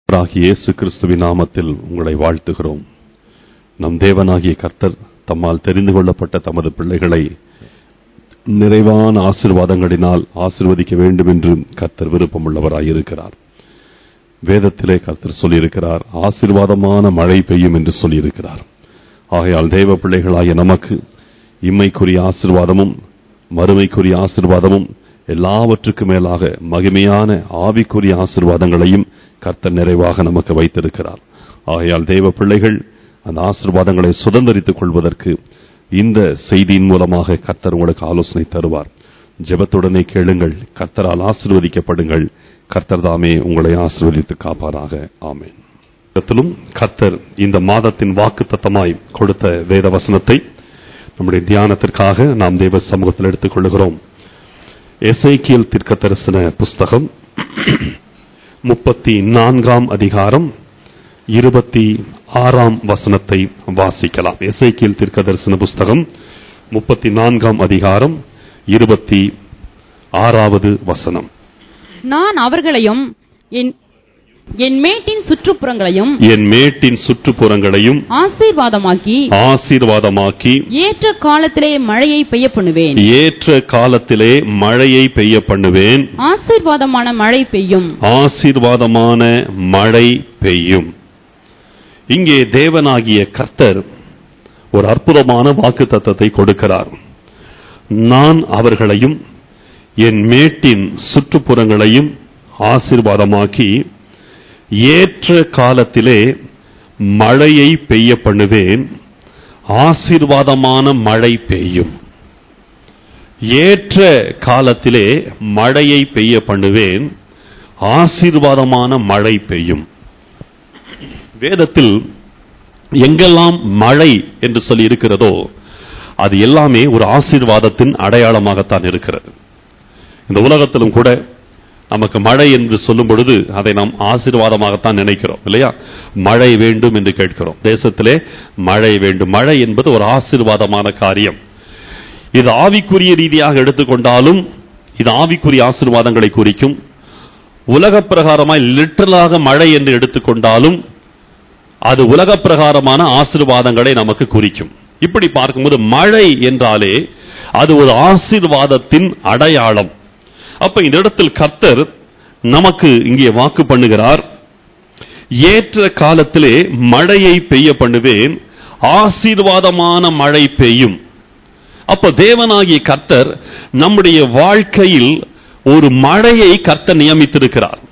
ஆகிய இயேசு கிறிஸ்துவின் நாமத்தில் உங்களை வாழ்த்துகிறோம் நம் தேவனாகிய கர்த்தர் தம்மால் தெரிந்து கொள்ளப்பட்ட தமது பிள்ளைகளை நிறைவான ஆசீர்வாதங்களினால் ஆசீர்வதிக்க வேண்டும் என்று கர்த்தர் விருப்பமுள்ளவராயிருக்கிறார் வேதத்திலே கர்த்தர் சொல்லியிருக்கிறார் ஆசீர்வாதமான மழை பெய்யும் என்று சொல்லியிருக்கிறார் ஆகையால் தேவ பிள்ளைகளாகிய நமக்கு இம்மைக்குரிய ஆசீர்வாதமும் மறுமைக்குரிய ஆசீர்வாதமும் எல்லாவற்றுக்கும் மேலாக மகிமையான ஆவிக்குரிய ஆசீர்வாதங்களையும் கர்த்தர் நிறைவாக நமக்கு வைத்திருக்கிறார் ஆகையால் தேவ பிள்ளைகள் அந்த ஆசீர்வாதங்களை சுதந்திரித்துக் கொள்வதற்கு இந்த செய்தியின் மூலமாக கர்த்தர் உங்களுக்கு ஆலோசனை தருவார் ஜெபத்துடனே கேளுங்கள் கர்த்தரால் ஆசீர்வதிக்கப்படுங்கள் கர்த்தர் தாமே உங்களை ஆசீர்வதித்து காப்பாராக ஆமென் இடத்திலும் கர்த்தர் இந்த மாதத்தின் வாக்கு தத்தமாய் கொடுத்த வேத வசனத்தை நம்முடைய தியானத்திற்காக நாம் தேவ சமூகத்தில் எடுத்துக் கொள்கிறோம் எசைக்கியல் தீர்க்க தரிசன புஸ்தகம் முப்பத்தி நான்காம் அதிகாரம் இருபத்தி ஆறாம் வசனத்தை வாசிக்கலாம் எசைக்கியல் தீர்க்க தரிசன புஸ்தகம் முப்பத்தி நான்காம் அதிகாரம் இருபத்தி ஆறாவது வசனம் நான் அவர்களையும் என் என் மேட்டின் சுற்றுப்புறங்களையும் என் மேட்டின் சுற்றுப்புறங்களையும் ஆசீர்வாதமாக்கி ஆசீர்வாதமாக்கி ஏற்ற காலத்திலே மழையை பெய்ய பண்ணுவேன் ஏற்ற காலத்திலே மழையை பெய்ய பண்ணுவேன் ஆசீர்வாதமான மழை பெய்யும் ஆசீர்வாதமான மழை பெய்யும் இங்கே தேவனாகிய கர்த்தர் ஒரு அற்புதமான வாக்கு தத்தத்தை கொடுக்கிறார் நான் அவர்களையும் என் மேட்டின் சுற்றுப்புறங்களையும் ஆசீர்வாதமாக்கி ஏற்ற காலத்திலே மழையை பெய்ய பண்ணுவேன் ஆசீர்வாதமான மழை பெய்யும் ஏற்ற காலத்திலே மழையை பெய்ய பண்ணுவேன் ஆசீர்வாதமான மழை பெய்யும் வேதத்தில் எங்கெல்லாம் மழை என்று சொல்லி இருக்கிறதோ அது எல்லாமே ஒரு ஆசீர்வாதத்தின் அடையாளமாகத்தான் இருக்கிறது இந்த உலகத்திலும் கூட நமக்கு மழை என்று சொல்லும் பொழுது அதை நாம் ஆசீர்வாதமாகத்தான் நினைக்கிறோம் இல்லையா மழை வேண்டும் என்று கேட்கிறோம் தேசத்திலே மழை வேண்டும் மழை என்பது ஒரு ஆசீர்வாதமான காரியம் இது ஆவிக்குரிய ரீதியாக எடுத்துக்கொண்டாலும் இது ஆவிக்குரிய ஆசீர்வாதங்களை குறிக்கும் உலக பிரகாரமாய் லிட்டரலாக மழை என்று எடுத்துக்கொண்டாலும் அது உலக பிரகாரமான ஆசீர்வாதங்களை நமக்கு குறிக்கும் இப்படி பார்க்கும்போது மழை என்றாலே அது ஒரு ஆசீர்வாதத்தின் அடையாளம் அப்ப இந்த இடத்தில் கர்த்தர் நமக்கு இங்கே வாக்கு பண்ணுகிறார் ஏற்ற காலத்திலே மழையை பெய்ய பண்ணுவேன் ஆசீர்வாதமான மழை பெய்யும் அப்ப தேவனாகிய கர்த்தர் நம்முடைய வாழ்க்கையில் ஒரு மழையை கர்த்தர் நியமித்திருக்கிறார்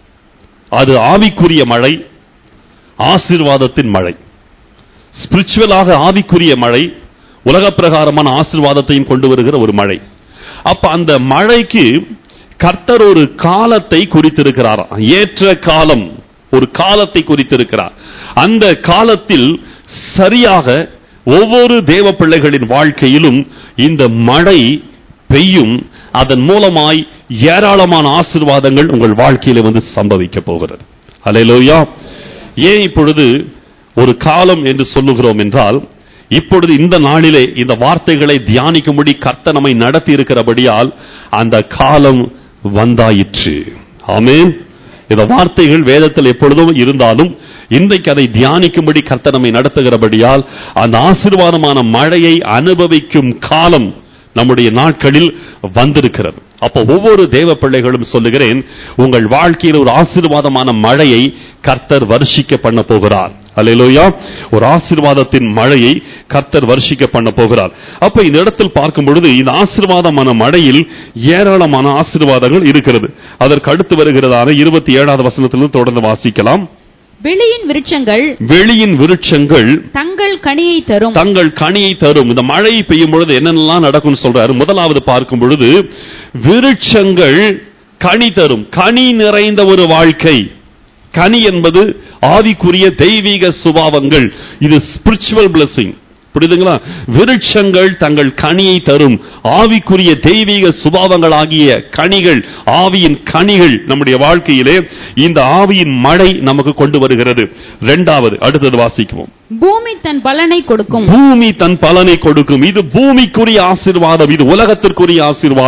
அது ஆவிக்குரிய மழை ஆசீர்வாதத்தின் மழை ஸ்பிரிச்சுவலாக ஆவிக்குரிய மழை உலக பிரகாரமான ஆசீர்வாதத்தையும் கொண்டு வருகிற ஒரு மழை அப்ப அந்த மழைக்கு கர்த்தர் ஒரு காலத்தை குறித்திருக்கிறார் ஏற்ற காலம் ஒரு காலத்தை குறித்திருக்கிறார் அந்த காலத்தில் சரியாக ஒவ்வொரு தேவ பிள்ளைகளின் வாழ்க்கையிலும் இந்த மழை பெய்யும் அதன் மூலமாய் ஏராளமான ஆசீர்வாதங்கள் உங்கள் வாழ்க்கையில வந்து சம்பவிக்க போகிறது அலையிலோயா ஏன் இப்பொழுது ஒரு காலம் என்று சொல்லுகிறோம் என்றால் இப்பொழுது இந்த நாளிலே இந்த வார்த்தைகளை தியானிக்கும்படி கர்த்த நம்மை நடத்தி இருக்கிறபடியால் அந்த காலம் வந்தாயிற்று ஆமென் இந்த வார்த்தைகள் வேதத்தில் எப்பொழுதும் இருந்தாலும் இன்றைக்கு அதை தியானிக்கும்படி கர்த்த நம்மை நடத்துகிறபடியால் அந்த ஆசீர்வாதமான மழையை அனுபவிக்கும் காலம் நம்முடைய நாட்களில் வந்திருக்கிறது அப்போ ஒவ்வொரு தேவ பிள்ளைகளும் சொல்லுகிறேன் உங்கள் வாழ்க்கையில் ஒரு ஆசீர்வாதமான மழையை கர்த்தர் வருஷிக்க பண்ண போகிறார் அல்லேலூயா ஒரு ஆசீர்வாதத்தின் மழையை கர்த்தர் வருஷிக்க பண்ண போகிறார் அப்ப இந்த இடத்தில் பார்க்கும் பொழுது இந்த ஆசீர்வாதமான மழையில் ஏராளமான ஆசீர்வாதங்கள் இருக்கிறது அதற்கு அடுத்து வருகிறதான இருபத்தி ஏழாவது வசனத்திலிருந்து தொடர்ந்து வாசிக்கலாம் வெளியின் விருட்சங்கள் வெளியின் விருட்சங்கள் தங்கள் கனியை தரும் தங்கள் கனியை தரும் இந்த மழை பெய்யும் பொழுது என்னென்னலாம் நடக்கும்னு சொல்றாரு முதலாவது பார்க்கும் பொழுது விருட்சங்கள் கனி தரும் கனி நிறைந்த ஒரு வாழ்க்கை கனி என்பது ஆவிக்குரிய தெய்வீக சுபாவங்கள் இது ஸ்பிரிச்சுவல் பிளஸிங் புரியுதுங்களா விருட்சங்கள் தங்கள் கனியை தரும் ஆவிக்குரிய தெய்வீக சுபாவங்களாகிய கனிகள் ஆவியின் கனிகள் நம்முடைய வாழ்க்கையிலே இந்த ஆவியின் மழை நமக்கு கொண்டு வருகிறது இரண்டாவது அடுத்தது வாசிக்குவோம் பூமி தன் பலனை கொடுக்கும் பூமி தன் பலனை கொடுக்கும் இது பூமிக்குரிய ஆசீர்வாதம் இது உலகத்திற்குரிய ஆசீர்வாதம்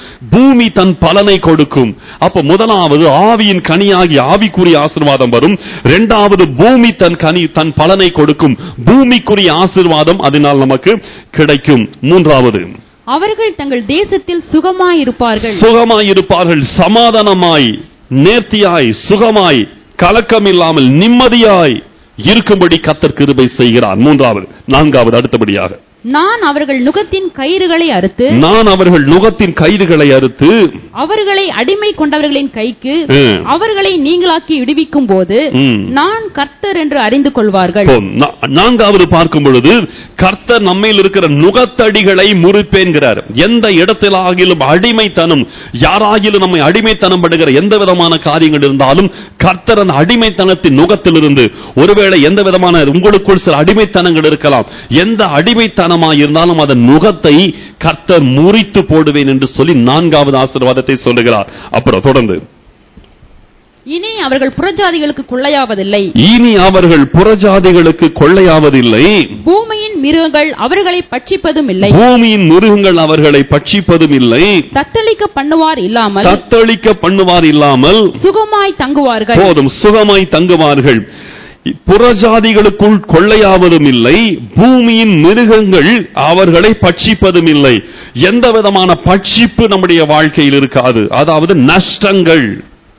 பூமி தன் பலனை கொடுக்கும் அப்ப முதலாவது ஆவியின் கனியாகி ஆவிக்குரிய ஆசீர்வாதம் வரும் இரண்டாவது பூமி தன் கனி தன் பலனை கொடுக்கும் பூமிக்குரிய ஆசீர்வாதம் அதனால் நமக்கு கிடைக்கும் மூன்றாவது அவர்கள் தங்கள் தேசத்தில் சுகமாயிருப்பார்கள் சுகமாயிருப்பார்கள் சமாதானமாய் நேர்த்தியாய் சுகமாய் கலக்கம் இல்லாமல் நிம்மதியாய் இருக்கும்படி கத்தர் கிருபை செய்கிறார் மூன்றாவது நான்காவது அடுத்தபடியாக நான் அவர்கள் நுகத்தின் கயிறுகளை அறுத்து நான் அவர்கள் நுகத்தின் கயிறுகளை அறுத்து அவர்களை அடிமை கொண்டவர்களின் கைக்கு ம். அவர்களை நீங்களாக்கி விடுவிக்கும் போது ம். நான் கர்த்தர் என்று அறிந்து கொள்வார்கள் இப்போ நா- நான்காவது பார்க்கும் பொழுது கர்த்தர் நம்மையில் இருக்கிற நுகத்தடிகளை முறிப்பேன்கிறார் எந்த இடத்திலாகிலும் அடிமைத்தனம் யாராகிலும் நம்மை அடிமைத்தனம் படுகிற எந்த விதமான காரியங்கள் இருந்தாலும் கர்த்தர் அந்த அடிமைத்தனத்தின் நுகத்திலிருந்து ஒருவேளை எந்த விதமான உங்களுக்குள் சில அடிமைத்தனங்கள் இருக்கலாம் எந்த அடிமைத்தனமாய் இருந்தாலும் அதன் நுகத்தை கர்த்தர் முறித்து போடுவேன் என்று சொல்லி நான்காவது ஆசீர்வாதத்தை சொல்லுகிறார் அப்புறம் தொடர்ந்து இனி அவர்கள் புறஜாதிகளுக்கு கொள்ளையாவதில்லை இனி அவர்கள் புறஜாதிகளுக்கு கொள்ளையாவதில்லை பூமியின் மிருகங்கள் அவர்களை பட்சிப்பதும் இல்லை பூமியின் மிருகங்கள் அவர்களை பட்சிப்பதும் இல்லை தத்தளிக்க பண்ணுவார் இல்லாமல் தத்தளிக்க பண்ணுவார் இல்லாமல் சுகமாய் தங்குவார்கள் போதும் சுகமாய் தங்குவார்கள் புறஜாதிகளுக்குள் கொள்ளையாவதும் இல்லை பூமியின் மிருகங்கள் அவர்களை பட்சிப்பதும் இல்லை எந்த விதமான பட்சிப்பு நம்முடைய வாழ்க்கையில் இருக்காது அதாவது நஷ்டங்கள்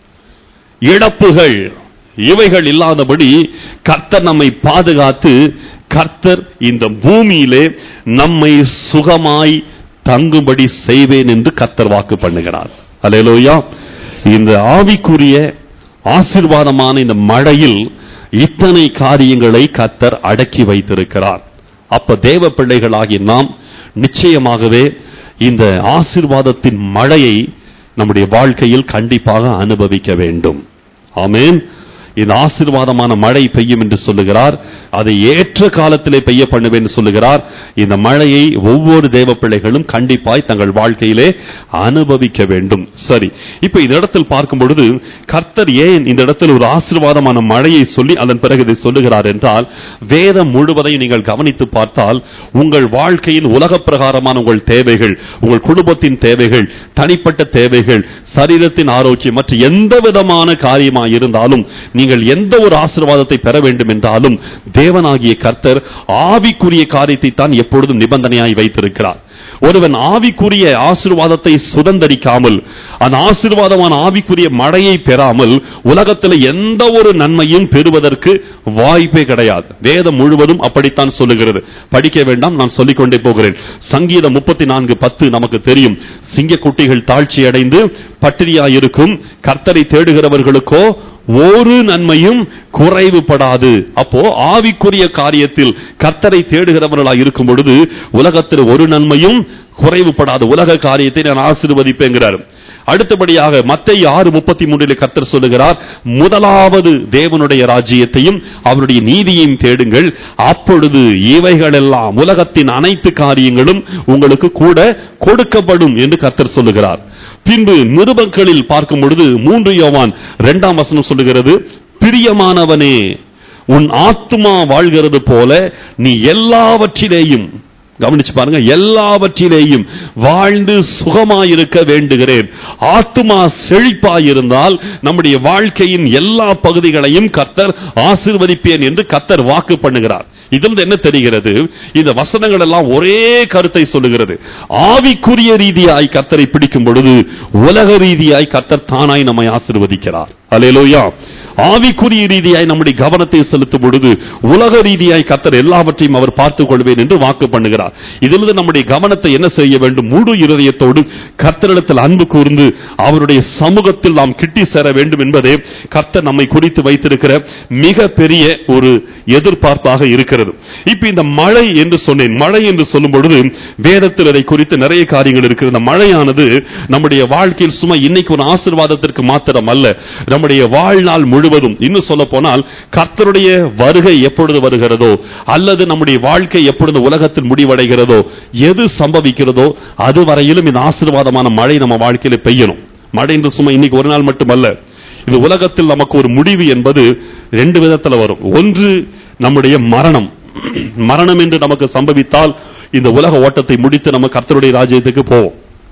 இழப்புகள் இவைகள் இல்லாதபடி கர்த்தர் நம்மை பாதுகாத்து கர்த்தர் இந்த பூமியிலே நம்மை சுகமாய் தங்கும்படி செய்வேன் என்று கர்த்தர் வாக்கு பண்ணுகிறார் அல்லேலூயா இந்த ஆவிக்குரிய ஆசீர்வாதமான இந்த மழையில் இத்தனை காரியங்களை கர்த்தர் அடக்கி வைத்திருக்கிறார் அப்ப தேவ பிள்ளைகளாகிய நாம் நிச்சயமாகவே இந்த ஆசீர்வாதத்தின் மழையை நம்முடைய வாழ்க்கையில் கண்டிப்பாக அனுபவிக்க வேண்டும் ஆமென் இந்த ஆசீர்வாதமான மழை பெய்யும் என்று சொல்லுகிறார் அதை ஏற்ற காலத்திலே பெய்ய பண்ணுவேன் என்று சொல்லுகிறார் இந்த மழையை ஒவ்வொரு தேவ பிள்ளைகளும் கண்டிப்பாய் தங்கள் வாழ்க்கையிலே அனுபவிக்க வேண்டும் சரி இப்ப இந்த இடத்தில் பார்க்கும் பொழுது கர்த்தர் ஏன் இந்த இடத்தில் ஒரு ஆசீர்வாதமான மழையை சொல்லி அதன் பிறகு இதை சொல்லுகிறார் என்றால் வேதம் முழுவதையும் நீங்கள் கவனித்து பார்த்தால் உங்கள் வாழ்க்கையின் உலக பிரகாரமான உங்கள் தேவைகள் உங்கள் குடும்பத்தின் தேவைகள் தனிப்பட்ட தேவைகள் சரீரத்தின் ஆரோக்கியம் மற்ற எந்த விதமான காரியமாக இருந்தாலும் நீங்கள் எந்த ஒரு ஆசீர்வாதத்தை பெற வேண்டும் என்றாலும் தேவனாகிய கர்த்தர் ஆவிக்குரிய காரியத்தை தான் எப்பொழுதும் நிபந்தனையாய் வைத்திருக்கிறார் ஒருவன் ஆவிக்குரிய ஆசீர்வாதத்தை சுதந்தரிக்காமல் அந்த ஆசீர்வாதமான ஆவிக்குரிய மழையை பெறாமல் உலகத்தில் எந்த ஒரு நன்மையும் பெறுவதற்கு வாய்ப்பே கிடையாது வேதம் முழுவதும் அப்படித்தான் சொல்லுகிறது படிக்க வேண்டாம் நான் சொல்லிக் கொண்டே போகிறேன் சங்கீதம் முப்பத்தி நான்கு பத்து நமக்கு தெரியும் சிங்கக்குட்டிகள் தாழ்ச்சி அடைந்து பட்டினியாயிருக்கும் கர்த்தரை தேடுகிறவர்களுக்கோ ஒரு நன்மையும் குறைவுபடாது அப்போ ஆவிக்குரிய காரியத்தில் கர்த்தரை தேடுகிறவர்களாக இருக்கும் பொழுது உலகத்தில் ஒரு நன்மையும் குறைவுபடாது உலக காரியத்தை நான் ஆசீர்வதிப்பேங்கிறார் அடுத்தபடியாக மத்திய ஆறு முப்பத்தி மூன்றிலே கர்த்தர் சொல்லுகிறார் முதலாவது தேவனுடைய ராஜ்யத்தையும் அவருடைய நீதியையும் தேடுங்கள் அப்பொழுது இவைகளெல்லாம் உலகத்தின் அனைத்து காரியங்களும் உங்களுக்கு கூட கொடுக்கப்படும் என்று கர்த்தர் சொல்லுகிறார் பின்பு நிருபங்களில் பார்க்கும் பொழுது மூன்று யோவான் இரண்டாம் வசனம் சொல்லுகிறது பிரியமானவனே உன் ஆத்துமா வாழ்கிறது போல நீ எல்லாவற்றிலேயும் கவனிச்சு பாருங்க எல்லாவற்றிலேயும் வாழ்ந்து சுகமாயிருக்க வேண்டுகிறேன் ஆத்துமா செழிப்பாயிருந்தால் நம்முடைய வாழ்க்கையின் எல்லா பகுதிகளையும் கர்த்தர் ஆசீர்வதிப்பேன் என்று கர்த்தர் வாக்கு பண்ணுகிறார் இதிலிருந்து என்ன தெரிகிறது இந்த வசனங்கள் எல்லாம் ஒரே கருத்தை சொல்லுகிறது ஆவிக்குரிய ரீதியாய் கர்த்தரை பிடிக்கும் பொழுது உலக ரீதியாய் கர்த்தர் தானாய் நம்மை ஆசீர்வதிக்கிறார் அல்லேலூயா ஆவிக்குரிய ரீதியாய் நம்முடைய கவனத்தை செலுத்தும் பொழுது உலக ரீதியாய் கர்த்தர் எல்லாவற்றையும் அவர் பார்த்துக் கொள்வேன் என்று வாக்கு பண்ணுகிறார் இதிலிருந்து நம்முடைய கவனத்தை என்ன செய்ய வேண்டும் முழு இருதயத்தோடு கர்த்தரிடத்தில் அன்பு கூர்ந்து அவருடைய சமூகத்தில் நாம் கிட்டி சேர வேண்டும் என்பதே கர்த்தர் நம்மை குறித்து வைத்திருக்கிற மிக பெரிய ஒரு எதிர்பார்ப்பாக இருக்கிறது இப்ப இந்த மழை என்று சொன்னேன் மழை என்று சொல்லும் பொழுது வேதத்தில் இதை குறித்து நிறைய காரியங்கள் இருக்கிறது இந்த மழையானது நம்முடைய வாழ்க்கையில் சும்மா இன்னைக்கு ஒரு ஆசீர்வாதத்திற்கு மாத்திரம் அல்ல நம்முடைய வாழ்நாள் முழுவதும் இன்னும் சொல்ல போனால் கர்த்தருடைய வருகை எப்பொழுது வருகிறதோ அல்லது நம்முடைய வாழ்க்கை எப்பொழுது உலகத்தில் முடிவடைகிறதோ எது சம்பவிக்கிறதோ அது வரையிலும் இந்த ஆசீர்வாதமான மழை நம்ம வாழ்க்கையில பெய்யணும் மழை என்று சும்மா இன்னைக்கு ஒரு நாள் மட்டுமல்ல இது உலகத்தில் நமக்கு ஒரு முடிவு என்பது ரெண்டு விதத்துல வரும் ஒன்று நம்முடைய மரணம் மரணம் என்று நமக்கு சம்பவித்தால் இந்த உலக ஓட்டத்தை முடித்து நம்ம கர்த்தருடைய ராஜ்யத்துக்கு போவோம்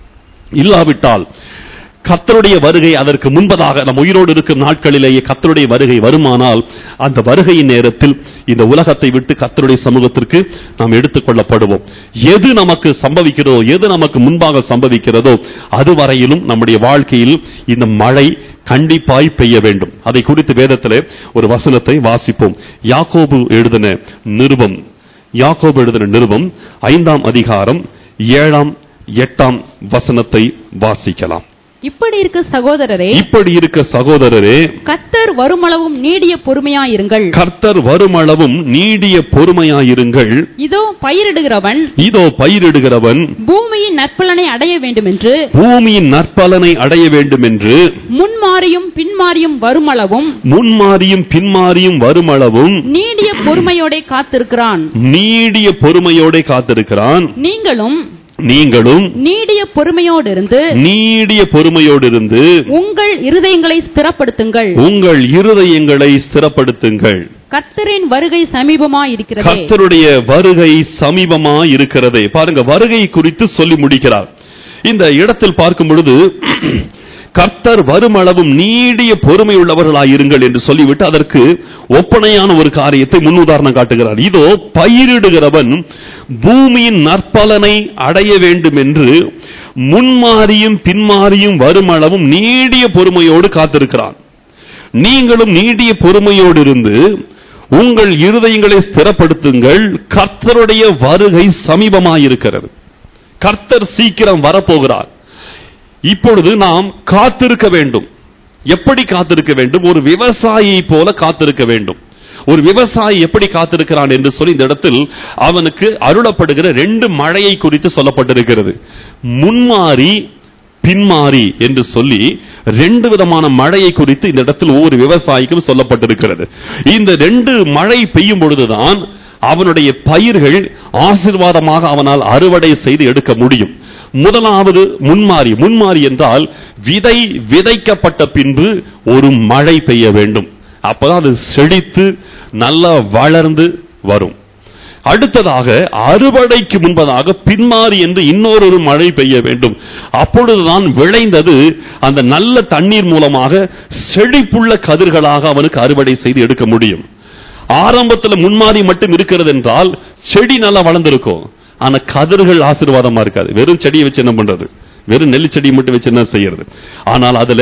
இல்லாவிட்டால் கர்த்தருடைய வருகை அதற்கு முன்பதாக நம் உயிரோடு இருக்கும் நாட்களிலேயே கர்த்தருடைய வருகை வருமானால் அந்த வருகையின் நேரத்தில் இந்த உலகத்தை விட்டு கர்த்தருடைய சமூகத்திற்கு நாம் எடுத்துக்கொள்ளப்படுவோம் எது நமக்கு சம்பவிக்கிறதோ எது நமக்கு முன்பாக சம்பவிக்கிறதோ அதுவரையிலும் நம்முடைய வாழ்க்கையில் இந்த மழை கண்டிப்பாய் பெய்ய வேண்டும் அதை குறித்து வேதத்திலே ஒரு வசனத்தை வாசிப்போம் யாக்கோபு எழுதின நிருபம் யாக்கோபு எழுதின நிருபம் ஐந்தாம் அதிகாரம் ஏழாம் எட்டாம் வசனத்தை வாசிக்கலாம் இப்படி இருக்க சகோதரரே இப்படி இருக்க சகோதரரே கத்தர் வருமளவும் நீடிய பொறுமையாயிருங்கள் கர்த்தர் வருமளவும் நீடிய பொறுமையாயிருங்கள் இதோ பயிரிடுகிறவன் இதோ பயிரிடுகிறவன் பூமியின் நற்பலனை அடைய வேண்டுமென்று பூமியின் நற்பலனை அடைய வேண்டும் என்று முன்மாறியும் பின்மாறியும் வருமளவும் முன்மாறியும் பின்மாறியும் வருமளவும் நீடிய பொறுமையோடே காத்திருக்கிறான் நீடிய பொறுமையோட காத்திருக்கிறான் நீங்களும் நீங்களும் நீடிய பொறுமையோடு இருந்து நீடிய பொறுமையோடு இருந்து உங்கள் இருதயங்களை ஸ்திரப்படுத்துங்கள் உங்கள் இருதயங்களை ஸ்திரப்படுத்துங்கள் கர்த்தரின் வருகை சமீபமாயிருக்கிறதே கர்த்தருடைய வருகை சமீபமா இருக்கிறதே பாருங்க வருகை குறித்து சொல்லி முடிக்கிறார் இந்த இடத்தில் பார்க்கும் பொழுது கர்த்தர் வருமளவும் நீடிய பொறுமை உள்ளவர்களாயிருங்கள் என்று சொல்லிவிட்டு அதற்கு ஒப்பனையான ஒரு காரியத்தை முன்னுதாரணம் காட்டுகிறார் இதோ பயிரிடுகிறவன் பூமியின் நற்பலனை அடைய வேண்டும் என்று முன்மாறியும் பின்மாறியும் வருமளவும் நீடிய பொறுமையோடு காத்திருக்கிறான் நீங்களும் நீடிய பொறுமையோடு இருந்து உங்கள் இருதயங்களை ஸ்திரப்படுத்துங்கள் கர்த்தருடைய வருகை சமீபமாயிருக்கிறது கர்த்தர் சீக்கிரம் வரப்போகிறார் இப்பொழுது நாம் காத்திருக்க வேண்டும் எப்படி காத்திருக்க வேண்டும் ஒரு விவசாயியை போல காத்திருக்க வேண்டும் ஒரு விவசாயி எப்படி காத்திருக்கிறான் என்று சொல்லி இந்த இடத்தில் அவனுக்கு அருளப்படுகிற ரெண்டு மழையை குறித்து சொல்லப்பட்டிருக்கிறது முன்மாறி பின்மாறி என்று சொல்லி ரெண்டு விதமான மழையை குறித்து இந்த இடத்தில் ஒவ்வொரு விவசாயிக்கும் சொல்லப்பட்டிருக்கிறது இந்த ரெண்டு மழை பெய்யும் பொழுதுதான் அவனுடைய பயிர்கள் ஆசீர்வாதமாக அவனால் அறுவடை செய்து எடுக்க முடியும் முதலாவது முன்மாறி முன்மாறி என்றால் விதை விதைக்கப்பட்ட பின்பு ஒரு மழை பெய்ய வேண்டும் அப்பதான் அது செழித்து நல்லா வளர்ந்து வரும் அடுத்ததாக அறுவடைக்கு முன்பதாக பின்மாறி என்று இன்னொரு மழை பெய்ய வேண்டும் அப்பொழுதுதான் விளைந்தது அந்த நல்ல தண்ணீர் மூலமாக செழிப்புள்ள கதிர்களாக அவனுக்கு அறுவடை செய்து எடுக்க முடியும் ஆரம்பத்தில் முன்மாறி மட்டும் இருக்கிறது என்றால் செடி நல்லா வளர்ந்திருக்கும் ஆனா கதிர்கள் ஆசீர்வாதமா இருக்காது வெறும் செடியை வச்சு என்ன பண்றது வெறும் நெல் செடியை மட்டும் வச்சு என்ன செய்யறது ஆனால் அதுல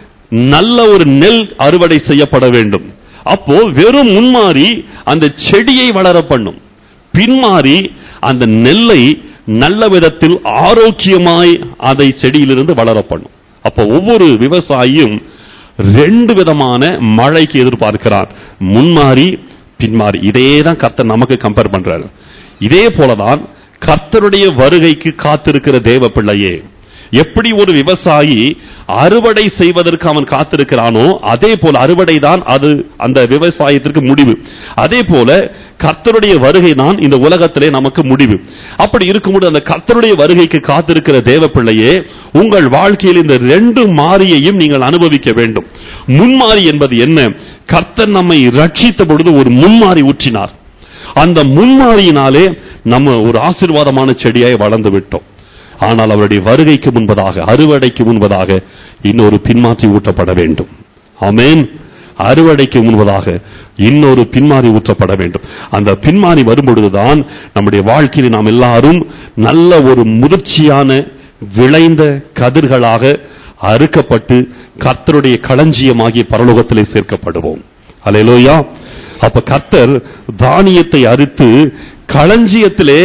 நல்ல ஒரு நெல் அறுவடை செய்யப்பட வேண்டும் அப்போ வெறும் முன்மாறி அந்த செடியை வளர பண்ணும் பின்மாறி அந்த நெல்லை நல்ல விதத்தில் ஆரோக்கியமாய் அதை செடியிலிருந்து வளர பண்ணும் அப்போ ஒவ்வொரு விவசாயியும் ரெண்டு விதமான மழைக்கு எதிர்பார்க்கிறான் முன்மாறி பின்மாறி இதே தான் கர்த்தர் நமக்கு கம்பேர் பண்றாரு இதே போலதான் கர்த்தருடைய வருகைக்கு காத்திருக்கிற தேவ பிள்ளையே எப்படி ஒரு விவசாயி அறுவடை செய்வதற்கு அவன் காத்திருக்கிறானோ அதே போல அறுவடை தான் அது அந்த விவசாயத்திற்கு முடிவு அதே போல கர்த்தருடைய வருகை தான் இந்த உலகத்திலே நமக்கு முடிவு அப்படி இருக்கும்போது அந்த கர்த்தருடைய வருகைக்கு காத்திருக்கிற தேவ பிள்ளையே உங்கள் வாழ்க்கையில் இந்த ரெண்டு மாறியையும் நீங்கள் அனுபவிக்க வேண்டும் முன்மாறி என்பது என்ன கர்த்தர் நம்மை ரட்சித்த பொழுது ஒரு முன்மாறி ஊற்றினார் அந்த முன்மாறியினாலே நம்ம ஒரு ஆசீர்வாதமான செடியாய் வளர்ந்து விட்டோம் ஆனால் அவருடைய வருகைக்கு முன்பதாக அறுவடைக்கு முன்பதாக இன்னொரு பின்மாற்றி ஊட்டப்பட வேண்டும் ஆமென் அறுவடைக்கு முன்பதாக இன்னொரு பின்மாறி ஊற்றப்பட வேண்டும் அந்த பின்மாறி வரும்பொழுதுதான் நம்முடைய வாழ்க்கையில் நாம் எல்லாரும் நல்ல ஒரு முதிர்ச்சியான விளைந்த கதிர்களாக அறுக்கப்பட்டு கர்த்தருடைய களஞ்சியமாகிய பரலோகத்திலே சேர்க்கப்படுவோம் அல்லேலூயா அப்ப கர்த்தர் தானியத்தை அறுத்து களஞ்சியத்திலே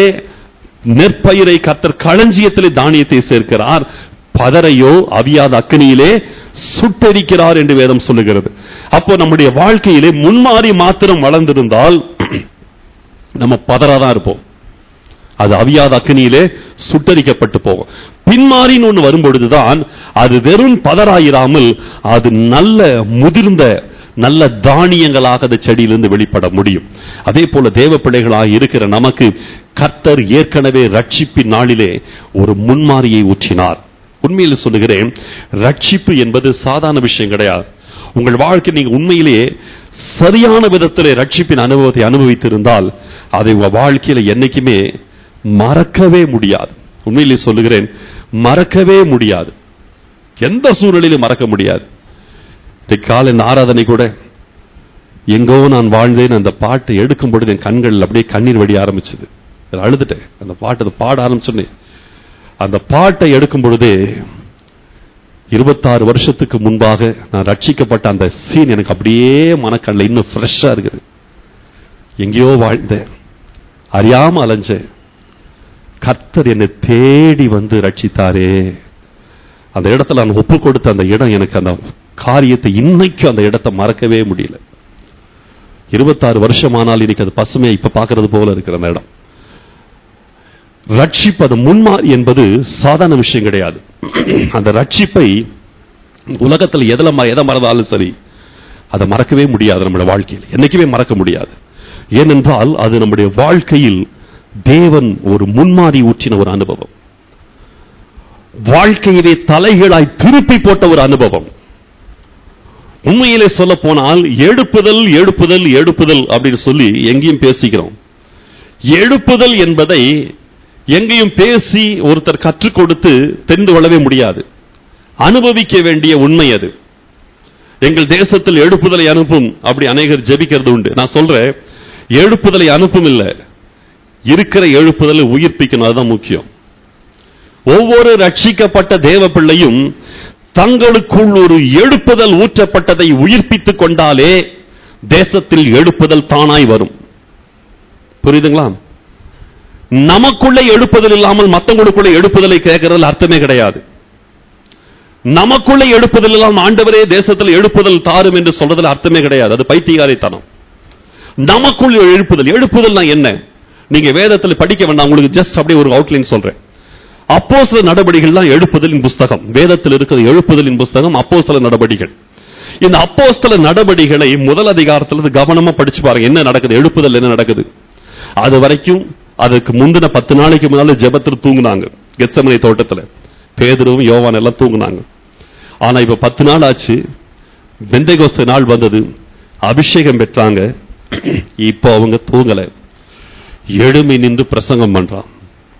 நெற்பயிரை கர்த்தர் களஞ்சியத்திலே தானியத்தை சேர்க்கிறார் பதரையோ அவியாத அக்கினியிலே சுட்டெரிக்கிறார் என்று வேதம் சொல்லுகிறது அப்போ நம்முடைய வாழ்க்கையிலே முன்மாறி மாத்திரம் வளர்ந்திருந்தால் நம்ம பதறாதான் இருப்போம் அது அவியாத அக்கினியிலே சுட்டரிக்கப்பட்டு போகும் பின்மாறின்னு ஒன்று வரும்பொழுதுதான் அது வெறும் பதறாயிராமல் அது நல்ல முதிர்ந்த நல்ல தானியங்களாக அந்த செடியிலிருந்து வெளிப்பட முடியும் அதே போல தேவ பிள்ளைகளாக இருக்கிற நமக்கு கர்த்தர் ஏற்கனவே ரட்சிப்பின் நாளிலே ஒரு முன்மாரியை ஊற்றினார் உண்மையில் சொல்லுகிறேன் ரட்சிப்பு என்பது சாதாரண விஷயம் கிடையாது உங்கள் வாழ்க்கை நீங்க உண்மையிலேயே சரியான விதத்திலே ரட்சிப்பின் அனுபவத்தை அனுபவித்திருந்தால் அதை உங்க வாழ்க்கையில என்னைக்குமே மறக்கவே முடியாது உண்மையிலேயே சொல்லுகிறேன் மறக்கவே முடியாது எந்த சூழ்நிலையிலும் மறக்க முடியாது இன்றைக்கு காலை இந்த ஆராதனை கூட எங்கோ நான் வாழ்ந்தேன் அந்த பாட்டை எடுக்கும் பொழுது என் கண்கள் அப்படியே கண்ணீர் வடி ஆரம்பிச்சது நான் அழுதுட்டேன் அந்த பாட்டு அதை பாட ஆரம்பிச்சோன்னே அந்த பாட்டை எடுக்கும் பொழுதே இருபத்தாறு வருஷத்துக்கு முன்பாக நான் ரட்சிக்கப்பட்ட அந்த சீன் எனக்கு அப்படியே மனக்கண்ணில் இன்னும் ஃப்ரெஷ்ஷா இருக்குது எங்கேயோ வாழ்ந்தேன் அறியாம அலைஞ்சேன் கர்த்தர் என்னை தேடி வந்து ரட்சித்தாரே அந்த இடத்துல நான் ஒப்பு கொடுத்த அந்த இடம் எனக்கு அந்த காரியத்தை இன்னைக்கும் அந்த இடத்தை மறக்கவே முடியல இருபத்தாறு வருஷமானால் இன்னைக்கு அது பசுமையா இப்ப பார்க்கிறது போல இருக்கிற அந்த இடம் ரட்சிப்பது முன்மாறி என்பது சாதாரண விஷயம் கிடையாது அந்த ரட்சிப்பை உலகத்தில் எதில் ம- எதை மறந்தாலும் சரி அதை மறக்கவே முடியாது நம்முடைய வாழ்க்கையில் என்னைக்குமே மறக்க முடியாது ஏனென்றால் அது நம்முடைய வாழ்க்கையில் தேவன் ஒரு முன்மாறி ஊற்றின ஒரு அனுபவம் வாழ்க்கையிலே தலைகளாய் திருப்பி போட்ட ஒரு அனுபவம் உண்மையிலே சொல்ல போனால் எடுப்புதல் எடுப்புதல் எடுப்புதல் அப்படின்னு சொல்லி எங்கேயும் பேசிக்கிறோம் எழுப்புதல் என்பதை எங்கேயும் பேசி ஒருத்தர் கற்றுக் கொடுத்து தெரிந்து கொள்ளவே முடியாது அனுபவிக்க வேண்டிய உண்மை அது எங்கள் தேசத்தில் எழுப்புதலை அனுப்பும் அப்படி அநேகர் ஜெபிக்கிறது உண்டு நான் சொல்றேன் எழுப்புதலை அனுப்பும் இல்ல இருக்கிற எழுப்புதலை உயிர்ப்பிக்கணும் அதுதான் முக்கியம் ஒவ்வொரு ரட்சிக்கப்பட்ட தேவ பிள்ளையும் தங்களுக்குள் ஒரு எழுப்புதல் ஊற்றப்பட்டதை உயிர்ப்பித்துக் கொண்டாலே தேசத்தில் எழுப்புதல் தானாய் வரும் புரியுதுங்களா நமக்குள்ளே எழுப்புதல் இல்லாமல் மத்தவங்களுக்குள்ள எழுப்புதலை கேட்கறதுல அர்த்தமே கிடையாது நமக்குள்ளே எழுப்புதல் இல்லாமல் ஆண்டவரே தேசத்தில் எழுப்புதல் தாரும் என்று சொல்றதுல அர்த்தமே கிடையாது அது பைத்தியகாரித்தனம் நமக்குள் எழுப்புதல் எழுப்புதல்னா என்ன நீங்க வேதத்தில் படிக்க வேண்டாம் உங்களுக்கு ஜஸ்ட் அப்படியே ஒரு அவுட்லைன் சொல்றேன் அப்போஸ்தல நடபடிகள் தான் எழுப்புதலின் புஸ்தகம் வேதத்தில் இருக்கிற எழுப்புதலின் புஸ்தகம் அப்போஸ்தல நடபடிகள் இந்த அப்போஸ்தல நடபடிகளை முதல் அதிகாரத்துல இருந்து கவனமா படிச்சு பாருங்க என்ன நடக்குது எழுப்புதல் என்ன நடக்குது அது வரைக்கும் அதுக்கு முந்தின பத்து நாளைக்கு முன்னால ஜெபத்தில் தூங்குனாங்க கெத்சமனை தோட்டத்துல பேதுருவும் யோவான் எல்லாம் தூங்குனாங்க ஆனா இப்ப பத்து நாள் ஆச்சு பெந்தைகோஸ்து நாள் வந்தது அபிஷேகம் பெற்றாங்க இப்போ அவங்க தூங்கல எழும்பி நின்று பிரசங்கம் பண்றான்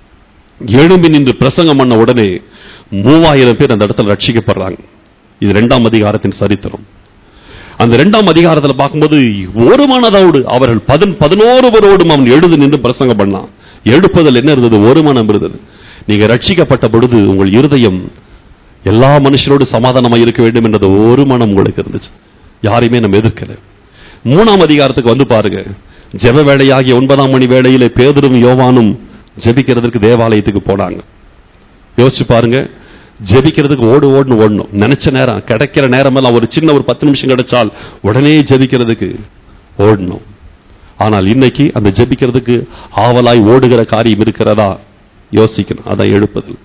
எழும்பி நின்று பிரசங்கம் பண்ண உடனே மூவாயிரம் பேர் அந்த இடத்துல ரட்சிக்கப்படுறாங்க இது இரண்டாம் அதிகாரத்தின் சரித்திரம் அந்த இரண்டாம் அதிகாரத்துல பார்க்கும்போது ஒரு மனதோடு அவர்கள் பதின் பதினோருவரோடும் அவன் எழுந்து நின்று பிரசங்கம் பண்ணான் எழுப்புதல் என்ன இருந்தது ஒரு மனம் இருந்தது நீங்க ரட்சிக்கப்பட்ட பொழுது உங்கள் இருதயம் எல்லா மனுஷரோடு சமாதானமா இருக்க வேண்டும் என்றது ஒரு மனம் உங்களுக்கு இருந்துச்சு யாரையுமே நம்ம எதிர்க்கல மூணாம் அதிகாரத்துக்கு வந்து பாருங்க ஜெப வேளையாகிய ஒன்பதாம் மணி வேளையிலே பேதரும் யோவானும் ஜெபிக்கிறதுக்கு தேவாலயத்துக்கு போனாங்க யோசிச்சு பாருங்க ஜெபிக்கிறதுக்கு ஓடு ஓடுன்னு ஓடணும் நினைச்ச நேரம் கிடைக்கிற நேரமெல்லாம் ஒரு சின்ன ஒரு பத்து நிமிஷம் கிடைச்சால் உடனே ஜெபிக்கிறதுக்கு ஓடணும் ஆனால் இன்னைக்கு அந்த ஜெபிக்கிறதுக்கு ஆவலாய் ஓடுகிற காரியம் இருக்கிறதா யோசிக்கணும் அதான் எழுப்புதல்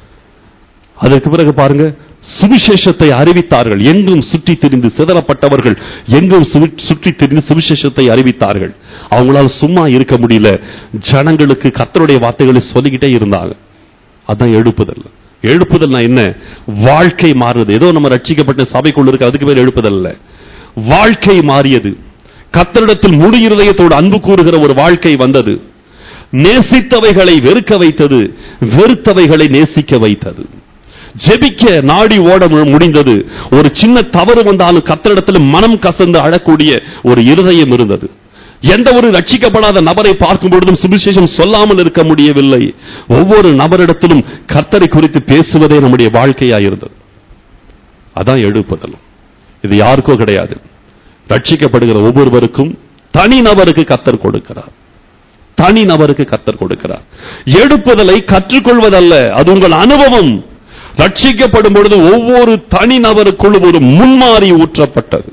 அதற்கு பிறகு பாருங்க சுவிசேஷத்தை அறிவித்தார்கள் எங்கும் சுற்றி திரிந்து சிதறப்பட்டவர்கள் எங்கும் சுவி- சுற்றி திரிந்து சுவிசேஷத்தை அறிவித்தார்கள் அவங்களால சும்மா இருக்க முடியல ஜனங்களுக்கு கர்த்தருடைய வார்த்தைகளை சொல்லிக்கிட்டே இருந்தாங்க அதான் எழுப்புதல் எழுப்புதல்னா என்ன வாழ்க்கை மாறுது ஏதோ நம்ம ரட்சிக்கப்பட்ட சபைக்குள்ள இருக்க அதுக்கு பேர் எழுப்புதல் இல்ல வாழ்க்கை மாறியது கர்த்தரிடத்தில் முழு இருதயத்தோடு அன்பு கூறுகிற ஒரு வாழ்க்கை வந்தது நேசித்தவைகளை வெறுக்க வைத்தது வெறுத்தவைகளை நேசிக்க வைத்தது ஜெபிக்க நாடி ஓட மு- முடிந்தது ஒரு சின்ன தவறு வந்தாலும் கத்தரிடத்தில் மனம் கசந்து அழக்கூடிய ஒரு இருதயம் இருந்தது எந்த ஒரு ரட்சிக்கப்படாத நபரை பார்க்கும் பொழுதும் சுவிசேஷம் சொல்லாமல் இருக்க முடியவில்லை ஒவ்வொரு நபரிடத்திலும் கர்த்தரை குறித்து பேசுவதே நம்முடைய வாழ்க்கையா இருந்தது அதான் எழுப்புதல் இது யாருக்கோ கிடையாது ரட்சிக்கப்படுகிற ஒவ்வொருவருக்கும் தனி நபருக்கு கத்தர் கொடுக்கிறார் தனி நபருக்கு கத்தர் கொடுக்கிறார் எடுப்புதலை கற்றுக்கொள்வதல்ல அது உங்கள் அனுபவம் ரட்சிக்கப்படும் பொழுது ஒவ்வொரு தனி நபருக்குள்ளும் ஒரு முன்மாறி ஊற்றப்பட்டது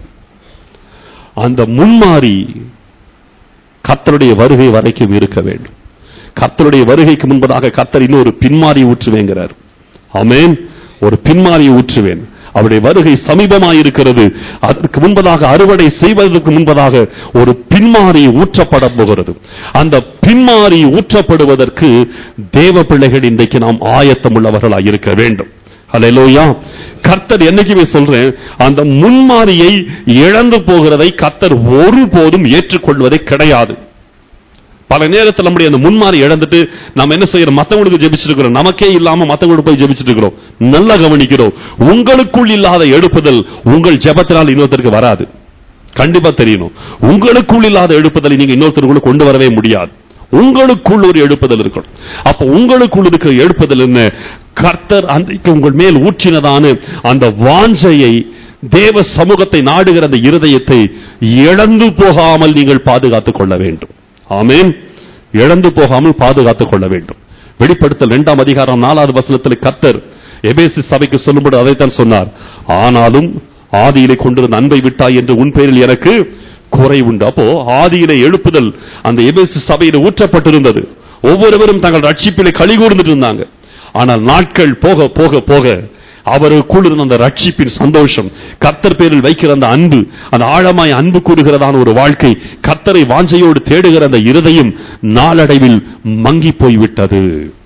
அந்த முன்மாறி கர்த்தருடைய வருகை வரைக்கும் இருக்க வேண்டும் கர்த்தருடைய வருகைக்கு முன்பதாக கர்த்தர் இன்னொரு பின்மாறி ஊற்றுவேங்கிறார் ஆமென் ஒரு பின்மாறி ஊற்றுவேன் அவருடைய வருகை சமீபமாயிருக்கிறது அதற்கு முன்பதாக அறுவடை செய்வதற்கு முன்பதாக ஒரு பின்மாறி ஊற்றப்பட போகிறது அந்த பின்மாறி ஊற்றப்படுவதற்கு தேவ பிள்ளைகள் இன்றைக்கு நாம் ஆயத்தம் உள்ளவர்களாக இருக்க வேண்டும் அல்லேலூயா கர்த்தர் என்னைக்குமே சொல்றேன் அந்த முன்மாறியை இழந்து போகிறதை கர்த்தர் ஒருபோதும் ஏற்றுக்கொள்வதே கிடையாது பல நேரத்தில் நம்முடைய அந்த முன்மாறி இழந்துட்டு நம்ம என்ன செய்யறோம் மத்தவங்களுக்கு ஜெபிச்சிட்டு இருக்கிறோம் நமக்கே இல்லாம மத்தவங்களுக்கு போய் ஜெபிச்சிட்டு இருக்கிறோம் நல்லா கவனிக்கிறோம் உங்களுக்குள் இல்லாத எழுப்புதல் உங்கள் ஜெபத்தினால் இன்னொருத்தருக்கு வராது கண்டிப்பா தெரியணும் உங்களுக்குள் இல்லாத எழுப்புதலை நீங்க இன்னொருத்தருக்குள்ள கொண்டு வரவே முடியாது உங்களுக்குள் ஒரு எழுப்புதல் இருக்கணும் அப்ப உங்களுக்குள் இருக்கிற எழுப்புதல் என்ன கர்த்தர் அன்றைக்கு உங்கள் மேல் ஊற்றினதான அந்த வாஞ்சையை தேவ சமூகத்தை நாடுகிற அந்த இருதயத்தை இழந்து போகாமல் நீங்கள் பாதுகாத்துக் கொள்ள வேண்டும் ஆமென் இழந்து போகாமல் பாதுகாத்துக் கொள்ள வேண்டும் வெளிப்படுத்தல் இரண்டாம் அதிகாரம் நாலாவது வசனத்தில் கர்த்தர் எபேசு சபைக்கு சொல்லும்போது அதைத்தான் சொன்னார் ஆனாலும் ஆதியிலே கொண்டிருந்த அன்பை விட்டாய் என்று உன் பேரில் எனக்கு குறை உண்டு அப்போ ஆதியிலே எழுப்புதல் அந்த எபேசு சபையில ஊற்றப்பட்டிருந்தது ஒவ்வொருவரும் தங்கள் ரட்சிப்பிலே களி கூர்ந்துட்டு இருந்தாங்க ஆனால் நாட்கள் போக போக போக அவருக்குள் இருந்த அந்த ரட்சிப்பின் சந்தோஷம் கர்த்தர் பேரில் வைக்கிற அந்த அன்பு அந்த ஆழமாய் அன்பு கூறுகிறதான ஒரு வாழ்க்கை கர்த்தரை வாஞ்சையோடு தேடுகிற அந்த இருதயம் நாளடைவில் மங்கி போய்விட்டது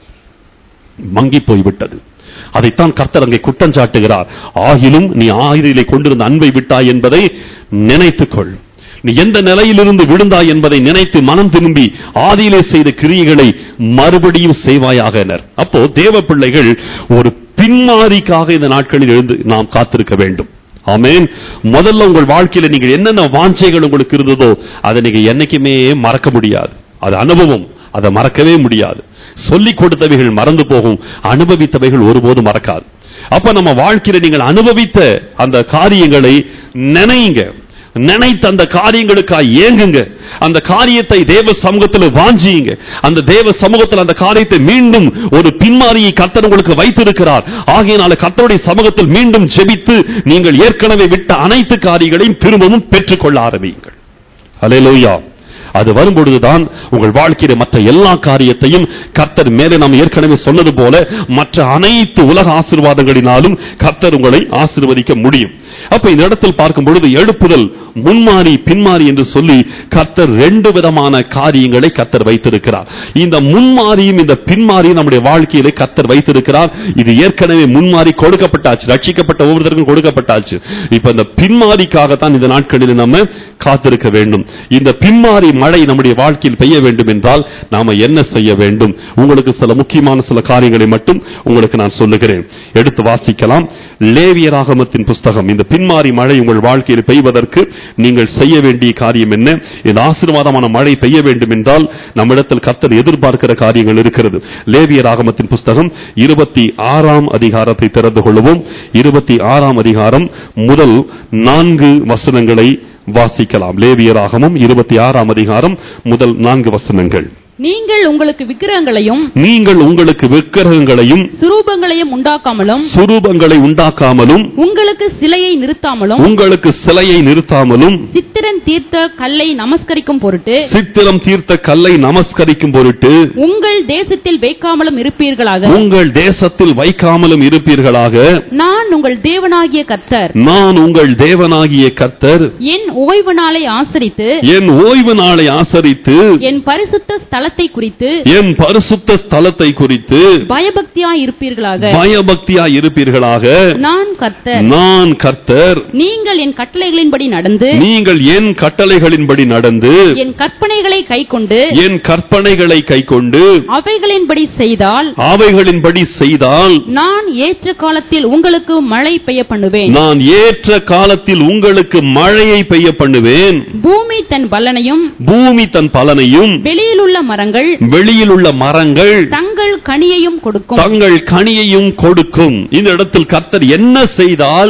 மங்கி போய்விட்டது அதைத்தான் கர்த்தர் அங்கே குற்றம் சாட்டுகிறார் ஆகிலும் நீ ஆயுதிலே கொண்டிருந்த அன்பை விட்டாய் என்பதை நினைத்துக்கொள் நீ எந்த நிலையிலிருந்து விழுந்தாய் என்பதை நினைத்து மனம் திரும்பி ஆதியிலே செய்த கிரியைகளை மறுபடியும் செய்வாயாக எனர். அப்போ தேவ பிள்ளைகள் ஒரு பின்மாரிக்காக இந்த நாட்களில் எழுந்து நாம் காத்திருக்க வேண்டும் ஆமென் முதல்ல உங்கள் வாழ்க்கையில நீங்கள் என்னென்ன வாஞ்சைகள் உங்களுக்கு இருந்ததோ அதை நீங்க என்னைக்குமே மறக்க முடியாது அது அனுபவம் அதை மறக்கவே முடியாது சொல்லிக் கொடுத்தவைகள் மறந்து போகும் அனுபவித்தவைகள் ஒருபோதும் மறக்காது அப்ப நம்ம வாழ்க்கையில நீங்கள் அனுபவித்த அந்த காரியங்களை நினைங்க நினைத்த அந்த காரியங்களுக்காக ஏங்குங்க அந்த காரியத்தை தேவ சமூகத்தில் வாஞ்சியுங்க அந்த தேவ சமூகத்தில் அந்த காரியத்தை மீண்டும் ஒரு பின்மாரியை கர்த்தர் உங்களுக்கு வைத்திருக்கிறார் ஆகையினால கர்த்தருடைய சமூகத்தில் மீண்டும் ஜெபித்து நீங்கள் ஏற்கனவே விட்ட அனைத்து காரியங்களையும் திரும்பவும் பெற்றுக்கொள்ள ஆரம்பியுங்கள் ஹalleluya அது வரும்பொழுதுதான் உங்கள் வாழ்க்கையில மற்ற எல்லா காரியத்தையும் கர்த்தர் மேலே நாம் ஏற்கனவே சொன்னது போல மற்ற அனைத்து உலக ஆசீர்வாதங்களினாலும் கர்த்தர் உங்களை ஆசீர்வதிக்க முடியும் அப்ப இந்த இடத்தில் பார்க்கும் பொழுது எழுப்புதல் முன்மாறி பின்மாறி என்று சொல்லி கர்த்தர் ரெண்டு விதமான காரியங்களை கர்த்தர் வைத்திருக்கிறார் இந்த முன்மாறியும் இந்த பின்மாறியும் நம்முடைய வாழ்க்கையிலே கர்த்தர் வைத்திருக்கிறார் இது ஏற்கனவே முன்மாறி கொடுக்கப்பட்டாச்சு ரட்சிக்கப்பட்ட ஒவ்வொருத்தருக்கும் கொடுக்கப்பட்டாச்சு இப்ப இந்த பின்மாரிக்காகத்தான் இந்த நாட்களில் நம்ம காத்திருக்க வேண்டும் இந்த பின்மாறி மழை நம்முடைய வாழ்க்கையில் பெய்ய வேண்டும் என்றால் நாம என்ன செய்ய வேண்டும் உங்களுக்கு சில முக்கியமான சில காரியங்களை மட்டும் உங்களுக்கு நான் சொல்லுகிறேன் எடுத்து வாசிக்கலாம் லேவியராகமத்தின் புஸ்தகம் இந்த பின்மாறி மழை உங்கள் வாழ்க்கையில் பெய்வதற்கு நீங்கள் செய்ய வேண்டிய காரியம் என்ன இந்த ஆசீர்வாதமான மழை பெய்ய வேண்டும் என்றால் நம்மிடத்தில் கர்த்தர் எதிர்பார்க்கிற காரியங்கள் இருக்கிறது லேவியராகமத்தின் புஸ்தகம் இருபத்தி ஆறாம் அதிகாரத்தை திறந்து கொள்வோம் இருபத்தி ஆறாம் அதிகாரம் முதல் நான்கு வசனங்களை வாசிக்கலாம் லேவியராகமம் இருபத்தி ஆறாம் அதிகாரம் முதல் நான்கு வசனங்கள் நீங்கள் உங்களுக்கு விக்கிரகங்களையும் நீங்கள் உங்களுக்கு விக்கிரகங்களையும் சுரூபங்களையும் உண்டாக்காமலும் சுரூபங்களை உண்டாக்காமலும் உங்களுக்கு சிலையை நிறுத்தாமலும் உங்களுக்கு சிலையை நிறுத்தாமலும் சித்திரன் தீர்த்த கல்லை நமஸ்கரிக்கும் பொருட்டு சித்திரம் தீர்த்த கல்லை நமஸ்கரிக்கும் பொருட்டு உங்கள் தேசத்தில் வைக்காமலும் இருப்பீர்களாக உங்கள் தேசத்தில் வைக்காமலும் இருப்பீர்களாக நான் உங்கள் தேவனாகிய கர்த்தர் நான் உங்கள் தேவனாகிய கர்த்தர் என் ஓய்வு நாளை ஆசரித்து என் ஓய்வு நாளை ஆசரித்து என் பரிசுத்த ஸ்தலத்தை குறித்து என் பரிசுத்த ஸ்தலத்தை குறித்து பயபக்தியாய் இருப்பீர்களாக பயபக்தியா இருப்பீர்களாக நான் கர்த்தர் நான் கர்த்தர் நீங்கள் என் கட்டளைகளின்படி நடந்து நீங்கள் என் கட்டளைகளின்படி நடந்து என் கற்பனைகளை கைக்கொண்டு என் கற்பனைகளை கைக்கொண்டு அவைகளின்படி செய்தால் அவைகளின்படி செய்தால் நான் ஏற்ற காலத்தில் உங்களுக்கு மழை பெய்ய பண்ணுவேன் நான் ஏற்ற காலத்தில் உங்களுக்கு மழையை பெய்ய பண்ணுவேன் பூமி தன் பலனையும் பூமி தன் பலனையும் வெளியிலுள்ள மரங்கள் வெளியில் உள்ள மரங்கள் தங்கள் கனியையும் கொடுக்கும் தங்கள் கனியையும் கொடுக்கும் இந்த இடத்தில் கர்த்தர் என்ன செய்தால்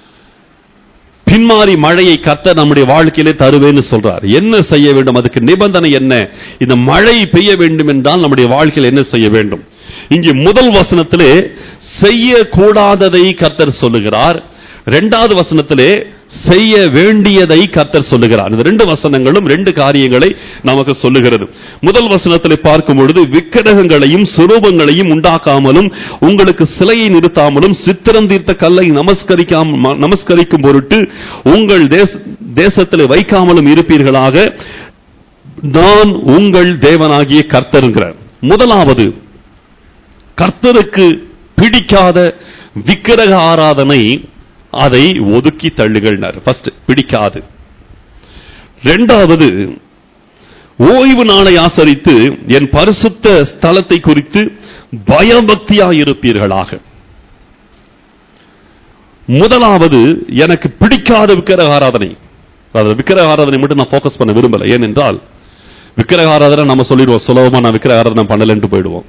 பின்மாறி மழையை கர்த்தர் நம்முடைய வாழ்க்கையிலே தருவேன்னு சொல்றார் என்ன செய்ய வேண்டும் அதுக்கு நிபந்தனை என்ன இந்த மழை பெய்ய வேண்டும் என்றால் நம்முடைய வாழ்க்கையில் என்ன செய்ய வேண்டும் இங்கே முதல் வசனத்திலே செய்யக்கூடாததை கர்த்தர் சொல்லுகிறார் இரண்டாவது வசனத்திலே செய்ய வேண்டியதை கர்த்தர் சொல்லுகிறார் இந்த ரெண்டு வசனங்களும் ரெண்டு காரியங்களை நமக்கு சொல்லுகிறது முதல் வசனத்திலே பார்க்கும் பொழுது விக்கிரகங்களையும் சுரூபங்களையும் உண்டாக்காமலும் உங்களுக்கு சிலையை நிறுத்தாமலும் சித்திரம் தீர்த்த கல்லை நமஸ்கரிக்காம நமஸ்கரிக்கும் பொருட்டு உங்கள் தேச தேசத்திலே வைக்காமலும் இருப்பீர்களாக நான் உங்கள் தேவனாகிய கர்த்தருங்கிறார் முதலாவது கர்த்தருக்கு பிடிக்காத விக்கிரக ஆராதனை அதை ஒதுக்கி தள்ளுகள்னார் ஃபர்ஸ்ட் பிடிக்காது ரெண்டாவது ஓய்வு நாளை ஆசரித்து என் பரிசுத்த ஸ்தலத்தை குறித்து பயபக்தியாய் இருப்பீர்களாக முதலாவது எனக்கு பிடிக்காத விக்கிரக ஆராதனை அதாவது விக்கிரக ஆராதனை மட்டும் நான் ஃபோக்கஸ் பண்ண விரும்பல ஏனென்றால் விக்கிரக ஆராதனை நம்ம சொல்லிடுவோம் சுலபமா நான் விக்கிரக ஆராதனை பண்ணலன்ட்டு போயிடுவோம்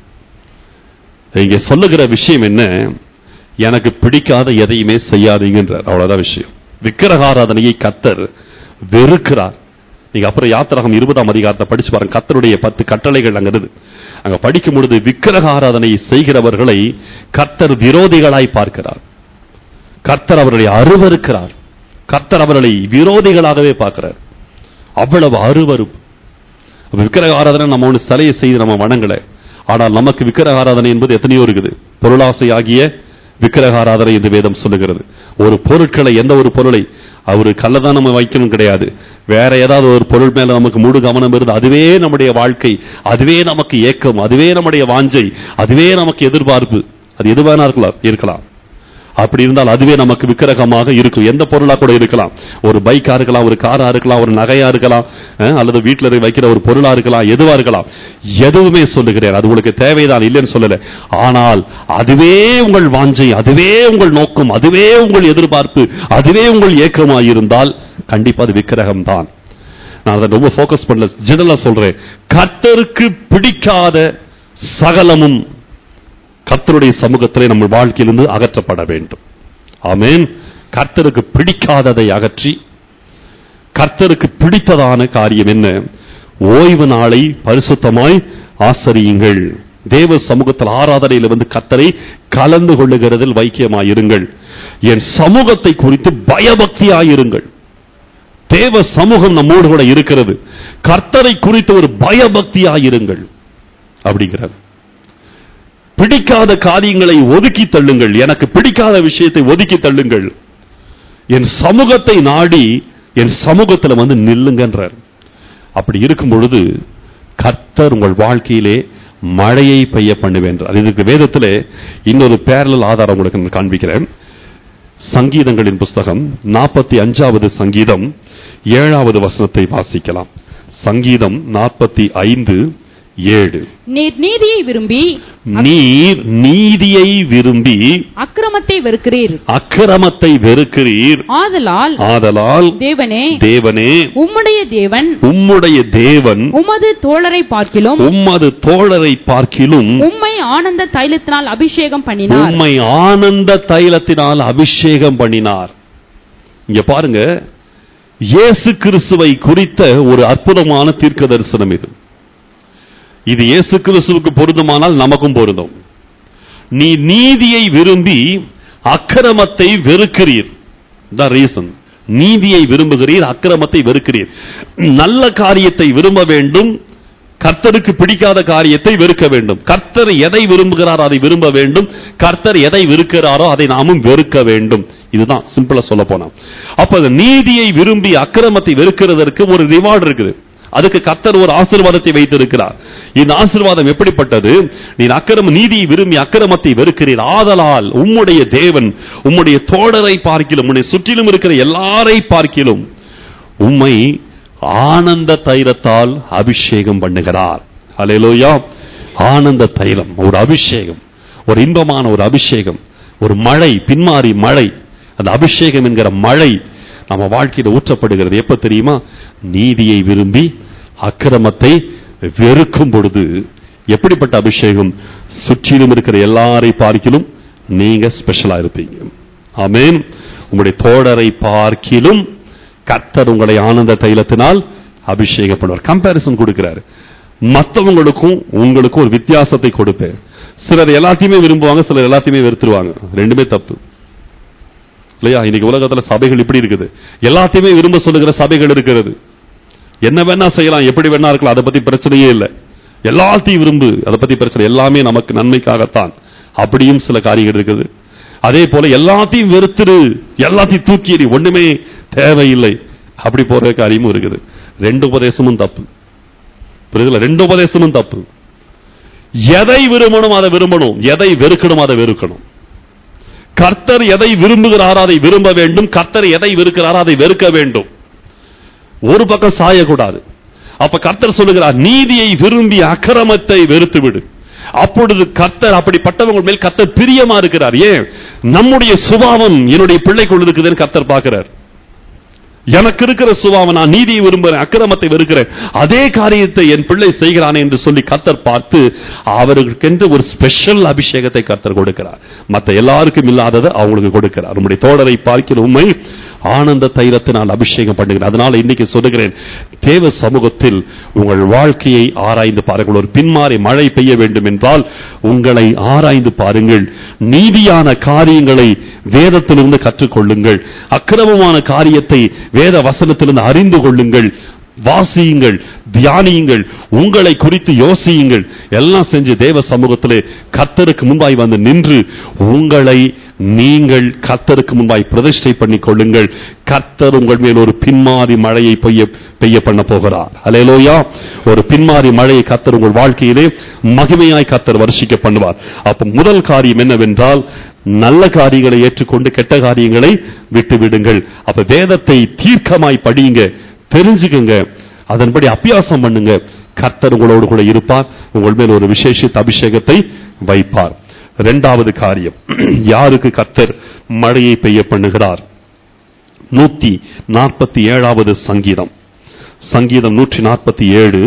இங்க சொல்லுகிற விஷயம் என்ன எனக்கு பிடிக்காத எதையுமே செய்யாதீங்கன்றார் அவ்வளவுதான் விஷயம் விக்கிரக ஆராதனையை கத்தர் வெறுக்கிறார் நீங்க அப்புறம் யாத்திரகம் இருபதாம் அதிகாரத்தை படிச்சு பாருங்க கத்தருடைய பத்து கட்டளைகள் அங்க இருக்குது அங்க படிக்கும் பொழுது விக்கிரக ஆராதனை செய்கிறவர்களை கர்த்தர் விரோதிகளாய் பார்க்கிறார் கர்த்தர் அவர்களை அருவருக்கிறார் கர்த்தர் அவர்களை விரோதிகளாகவே பார்க்கிறார் அவ்வளவு அருவருப்பு அப்ப விக்கிரக ஆராதனை நம்ம ஒன்று சிலையை செய்து நம்ம வணங்கல ஆனால் நமக்கு விக்கிரக ஆராதனை என்பது எத்தனையோ இருக்குது பொருளாசை ஆகிய விக்கிரக ஆராதனை என்று வேதம் சொல்லுகிறது ஒரு பொருட்களை எந்த ஒரு பொருளை அவரு கல்லதான் நம்ம வைக்கணும் கிடையாது வேற ஏதாவது ஒரு பொருள் மேல நமக்கு முழு கவனம் இருந்து அதுவே நம்முடைய வாழ்க்கை அதுவே நமக்கு ஏக்கம் அதுவே நம்முடைய வாஞ்சை அதுவே நமக்கு எதிர்பார்ப்பு அது எது வேணா இருக்கலாம் இருக்கலாம் அப்படி இருந்தால் அதுவே நமக்கு விக்கிரகமாக இருக்கும் எந்த பொருளா கூட இருக்கலாம் ஒரு பைக்கா இருக்கலாம் ஒரு காரா இருக்கலாம் ஒரு நகையா இருக்கலாம் அஹ், அல்லது வீட்டில் வைக்கிற ஒரு பொருளா இருக்கலாம் எதுவா இருக்கலாம் எதுவுமே சொல்லுகிறேன் அது உங்களுக்கு தேவைதான் இல்லைன்னு சொல்லல ஆனால் அதுவே உங்கள் வாஞ்சை அதுவே உங்கள் நோக்கம் அதுவே உங்கள் எதிர்பார்ப்பு அதுவே உங்கள் ஏக்கமாக இருந்தால் கண்டிப்பா அது விக்கிரகம் தான் நான் அதை ரொம்ப ஃபோக்கஸ் பண்ணல ஜெனரலா சொல்றேன் கர்த்தருக்கு பிடிக்காத சகலமும் கர்த்தருடைய சமூகத்திலே நம்ம வாழ்க்கையிலிருந்து அகற்றப்பட வேண்டும் ஆமென் கர்த்தருக்கு பிடிக்காததை அகற்றி கர்த்தருக்கு பிடித்ததான காரியம் என்ன ஓய்வு நாளை பரிசுத்தமாய் ஆசரியுங்கள் தேவ சமூகத்தில் ஆராதனையில் வந்து கர்த்தரை கலந்து கொள்ளுகிறதில் வைக்கியமாயிருங்கள் என் சமூகத்தை குறித்து பயபக்தியாயிருங்கள் தேவ சமூகம் நம்மோடு கூட இருக்கிறது கர்த்தரை குறித்து ஒரு பயபக்தியாயிருங்கள் அப்படிங்கிறார் பிடிக்காத காரியங்களை ஒதுக்கி தள்ளுங்கள் எனக்கு பிடிக்காத விஷயத்தை ஒதுக்கி தள்ளுங்கள் என் சமூகத்தை நாடி என் சமூகத்துல வந்து நில்லுங்கன்றார் அப்படி இருக்கும் பொழுது கர்த்தர் உங்கள் வாழ்க்கையிலே மழையை பெய்ய பண்ணுவேன்றார் இதுக்கு வேதத்திலே இன்னொரு பேரலல் ஆதாரம் உங்களுக்கு நான் காண்பிக்கிறேன் சங்கீதங்களின் புஸ்தகம் நாற்பத்தி அஞ்சாவது சங்கீதம் ஏழாவது வசனத்தை வாசிக்கலாம் சங்கீதம் நாற்பத்தி ஐந்து ஏழு நீர் நீதியை விரும்பி நீர் நீதியை விரும்பி அக்கிரமத்தை வெறுக்கிறீர் அக்கிரமத்தை வெறுக்கிறீர் ஆதலால் ஆதலால் தேவனே தேவனே உம்முடைய தேவன் உம்முடைய தேவன் உமது தோழரை பார்க்கிலும் உம்மது தோழரை பார்க்கிலும் உம்மை ஆனந்த தைலத்தினால் அபிஷேகம் பண்ணினார் உம்மை ஆனந்த தைலத்தினால் அபிஷேகம் பண்ணினார் இங்க பாருங்க இயேசு கிறிஸ்துவை குறித்த ஒரு அற்புதமான தீர்க்க தரிசனம் இது இது இயேசு கிறிஸ்துவுக்கு பொருந்துமானால் நமக்கும் பொருந்தும் நீ நீதியை விரும்பி அக்கிரமத்தை வெறுக்கிறீர் தான் ரீசன் நீதியை விரும்புகிறீர் அக்கிரமத்தை வெறுக்கிறீர் நல்ல காரியத்தை விரும்ப வேண்டும் கர்த்தருக்கு பிடிக்காத காரியத்தை வெறுக்க வேண்டும் கர்த்தர் எதை விரும்புகிறாரோ அதை விரும்ப வேண்டும் கர்த்தர் எதை வெறுக்கிறாரோ அதை நாமும் வெறுக்க வேண்டும் இதுதான் சிம்பிளா சொல்ல போனா அப்ப அந்த நீதியை விரும்பி அக்கிரமத்தை வெறுக்கிறதற்கு ஒரு ரிவார்டு இருக்குது அதுக்கு கர்த்தர் ஒரு ஆசீர்வாதத்தை வைத்திருக்கிறார் இந்த ஆசீர்வாதம் எப்படிப்பட்டது நீ அக்கிரம நீதியை விரும்பி அக்கிரமத்தை வெறுக்கிறீர் ஆதலால் உம்முடைய தேவன் உம்முடைய தோழரை பார்க்கிலும் உம்முடைய சுற்றிலும் இருக்கிற எல்லாரை பார்க்கிலும் உம்மை ஆனந்த தைலத்தால் அபிஷேகம் பண்ணுகிறார் அல்லேலூயா ஆனந்த தைலம் ஒரு அபிஷேகம் ஒரு இன்பமான ஒரு அபிஷேகம் ஒரு மழை பின்மாறி மழை அந்த அபிஷேகம் என்கிற மழை நம்ம வாழ்க்கையில ஊற்றப்படுகிறது எப்ப தெரியுமா நீதியை விரும்பி அக்கிரமத்தை வெறுக்கும் பொழுது எப்படிப்பட்ட அபிஷேகம் சுற்றிலும் இருக்கிற எல்லாரை பார்க்கிலும் நீங்க ஸ்பெஷலா இருப்பீங்க ஆமென் உங்களுடைய தோழரை பார்க்கிலும் கர்த்தர் உங்களை ஆனந்த தைலத்தினால் அபிஷேகம் பண்ணுவார் கம்பாரிசன் கொடுக்கிறாரு மற்றவங்களுக்கும் உங்களுக்கும் ஒரு வித்தியாசத்தை கொடுப்பேன் சிலர் எல்லாத்தையுமே விரும்புவாங்க சிலர் எல்லாத்தையுமே வெறுத்துருவாங்க ரெண்டுமே தப்பு இல்லையா இன்னைக்கு உலகத்துல சபைகள் இப்படி இருக்குது எல்லாத்தையுமே விரும்ப சொல்லுகிற சபைகள் இருக்கிறது என்ன வேணா செய்யலாம் எப்படி வேணா இருக்கலாம் அதை பத்தி பிரச்சனையே இல்லை எல்லாத்தையும் விரும்பு அதை பத்தி பிரச்சனை எல்லாமே நமக்கு நன்மைக்காகத்தான் அப்படியும் சில காரியங்கள் இருக்குது அதே போல எல்லாத்தையும் வெறுத்துரு எல்லாத்தையும் தூக்கி எறி ஒண்ணுமே தேவையில்லை அப்படி போற காரியமும் இருக்குது ரெண்டு உபதேசமும் தப்பு புரியுதுல ரெண்டு உபதேசமும் தப்பு எதை விரும்பணும் அதை விரும்பணும் எதை வெறுக்கணும் அதை வெறுக்கணும் கர்த்தர் எதை விரும்புகிறாரோ அதை விரும்ப வேண்டும் கர்த்தர் எதை வெறுக்கிறாரோ அதை வெறுக்க வேண்டும் ஒரு பக்கம் சாயக்கூடாது அப்ப கர்த்தர் சொல்லுகிறார் நீதியை விரும்பி அக்கிரமத்தை வெறுத்து விடு அப்பொழுது கர்த்தர் அப்படிப்பட்டவங்க மேல் கர்த்தர் பிரியமா இருக்கிறார் ஏன் நம்முடைய சுபாவம் என்னுடைய பிள்ளைக்குள் இருக்குதுன்னு கர்த்தர் பார்க்கிறார் எனக்கு இருக்கிற சுபாவம் நான் நீதியை விரும்புகிறேன் அக்கிரமத்தை வெறுக்கிறேன் அதே காரியத்தை என் பிள்ளை செய்கிறானே என்று சொல்லி கர்த்தர் பார்த்து அவர்களுக்கென்று ஒரு ஸ்பெஷல் அபிஷேகத்தை கர்த்தர் கொடுக்கிறார் மற்ற எல்லாருக்கும் இல்லாததை அவங்களுக்கு கொடுக்கிறார் நம்முடைய தோழரை பார்க்கிற உண்மை ஆனந்த தைலத்தினால் அபிஷேகம் பண்ணுகிறேன் அதனால இன்னைக்கு சொல்லுகிறேன் தேவ சமூகத்தில் உங்கள் வாழ்க்கையை ஆராய்ந்து பாருங்கள் ஒரு பின்மாறி மழை பெய்ய வேண்டும் என்றால் உங்களை ஆராய்ந்து பாருங்கள் நீதியான காரியங்களை வேதத்திலிருந்து கற்றுக்கொள்ளுங்கள் அக்கிரமமான காரியத்தை வேத வசனத்திலிருந்து அறிந்து கொள்ளுங்கள் வாசியுங்கள் தியானியுங்கள் உங்களை குறித்து யோசியுங்கள் எல்லாம் செஞ்சு தேவ சமூகத்திலே கர்த்தருக்கு முன்பாய் வந்து நின்று உங்களை நீங்கள் கர்த்தருக்கு முன்பாய் பிரதிஷ்டை பண்ணிக் கொள்ளுங்கள் கர்த்தர் உங்கள் மேல் ஒரு பின்மாறி மழையை பெய்ய பெய்ய பண்ண போகிறார் அலேலோயா ஒரு பின்மாறி மழையை கர்த்தர் உங்கள் வாழ்க்கையிலே மகிமையாய் கர்த்தர் வருஷிக்க பண்ணுவார் அப்ப முதல் காரியம் என்னவென்றால் நல்ல காரியங்களை ஏற்றுக்கொண்டு கெட்ட காரியங்களை விட்டு விடுங்கள் அப்ப வேதத்தை தீர்க்கமாய் படியுங்க தெரிஞ்சுக்குங்க அதன்படி அபியாசம் பண்ணுங்க கர்த்தர் உங்களோடு கூட இருப்பார் உங்கள் மேல் ஒரு விசேஷித்த அபிஷேகத்தை வைப்பார் இரண்டாவது காரியம் யாருக்கு கர்த்தர் மழையை பெய்ய பண்ணுகிறார் நூத்தி நாற்பத்தி ஏழாவது சங்கீதம் சங்கீதம் நூற்றி நாற்பத்தி ஏழு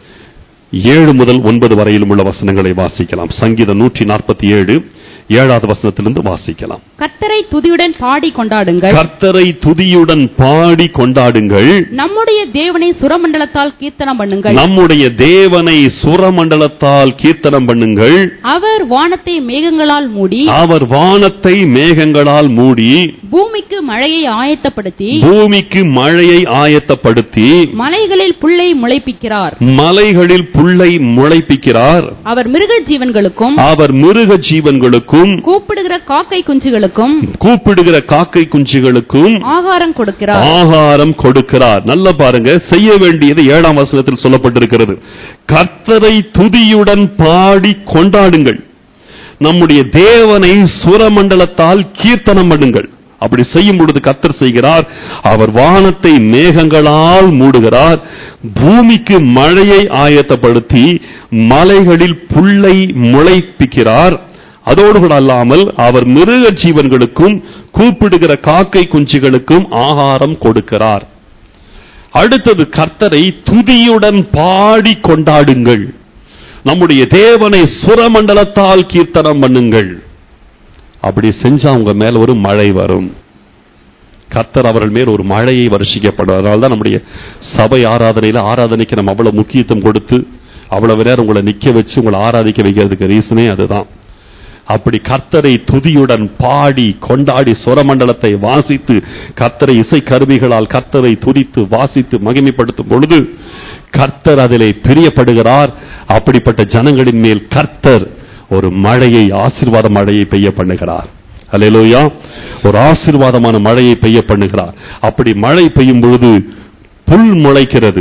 ஏழு முதல் ஒன்பது வரையிலும் உள்ள வசனங்களை வாசிக்கலாம் சங்கீதம் நூற்றி நாற்பத்தி ஏழு ஏழாவது வசனத்திலிருந்து வாசிக்கலாம் கர்த்தரை துதியுடன் பாடி கொண்டாடுங்கள் கர்த்தரை துதியுடன் பாடி கொண்டாடுங்கள் நம்முடைய தேவனை சுரமண்டலத்தால் கீர்த்தனம் பண்ணுங்கள் நம்முடைய தேவனை சுரமண்டலத்தால் கீர்த்தனம் பண்ணுங்கள் அவர் வானத்தை மேகங்களால் மூடி அவர் வானத்தை மேகங்களால் மூடி பூமிக்கு மழையை ஆயத்தப்படுத்தி பூமிக்கு மழையை ஆயத்தப்படுத்தி மலைகளில் புல்லை முளைப்பிக்கிறார் மலைகளில் புல்லை முளைப்பிக்கிறார் அவர் மிருக ஜீவன்களுக்கும் அவர் மிருக ஜீவன்களுக்கும் கூப்பிடுகிற காக்கை குஞ்சுகளுக்கும் கூப்பிடுகிற காக்கை குஞ்சுகளுக்கும் ஆகாரம் கொடுக்கிறார் ஆகாரம் கொடுக்கிறார் நல்ல பாருங்க செய்ய வேண்டியது ஏழாம் வசனத்தில் சொல்லப்பட்டிருக்கிறது கர்த்தரை துதியுடன் பாடி கொண்டாடுங்கள் நம்முடைய தேவனை சுரமண்டலத்தால் கீர்த்தனம் பண்ணுங்கள் அப்படி செய்யும் பொழுது கர்த்தர் செய்கிறார் அவர் வானத்தை மேகங்களால் மூடுகிறார் பூமிக்கு மழையை ஆயத்தப்படுத்தி மலைகளில் புல்லை முளைப்பிக்கிறார் அதோடு கூட அல்லாமல் அவர் மிருக ஜீவன்களுக்கும் கூப்பிடுகிற காக்கை குஞ்சுகளுக்கும் ஆகாரம் கொடுக்கிறார் அடுத்தது கர்த்தரை துதியுடன் பாடி கொண்டாடுங்கள் நம்முடைய தேவனை சுரமண்டலத்தால் கீர்த்தனம் பண்ணுங்கள் அப்படி செஞ்சா உங்க மேல ஒரு மழை வரும் கர்த்தர் அவர்கள் மேல் ஒரு மழையை வருஷிக்கப்படும் அதனால தான் நம்முடைய சபை ஆராதனையில ஆராதனைக்கு நம்ம அவ்வளவு முக்கியத்துவம் கொடுத்து அவ்வளவு நேரம் உங்களை நிக்க வச்சு உங்களை ஆராதிக்க வைக்கிறதுக்கு ரீசனே அதுதான் அப்படி கர்த்தரை துதியுடன் பாடி கொண்டாடி சுரமண்டலத்தை வாசித்து கர்த்தரை இசை கருவிகளால் கர்த்தரை துதித்து வாசித்து மகிமைப்படுத்தும் பொழுது கர்த்தர் அதிலே பிரியப்படுகிறார் அப்படிப்பட்ட ஜனங்களின் மேல் கர்த்தர் ஒரு மழையை ஆசீர்வாத மழையை பெய்ய பண்ணுகிறார் அல்லேலூயா ஒரு ஆசீர்வாதமான மழையை பெய்ய பண்ணுகிறார் அப்படி மழை பெய்யும் பொழுது புல் முளைக்கிறது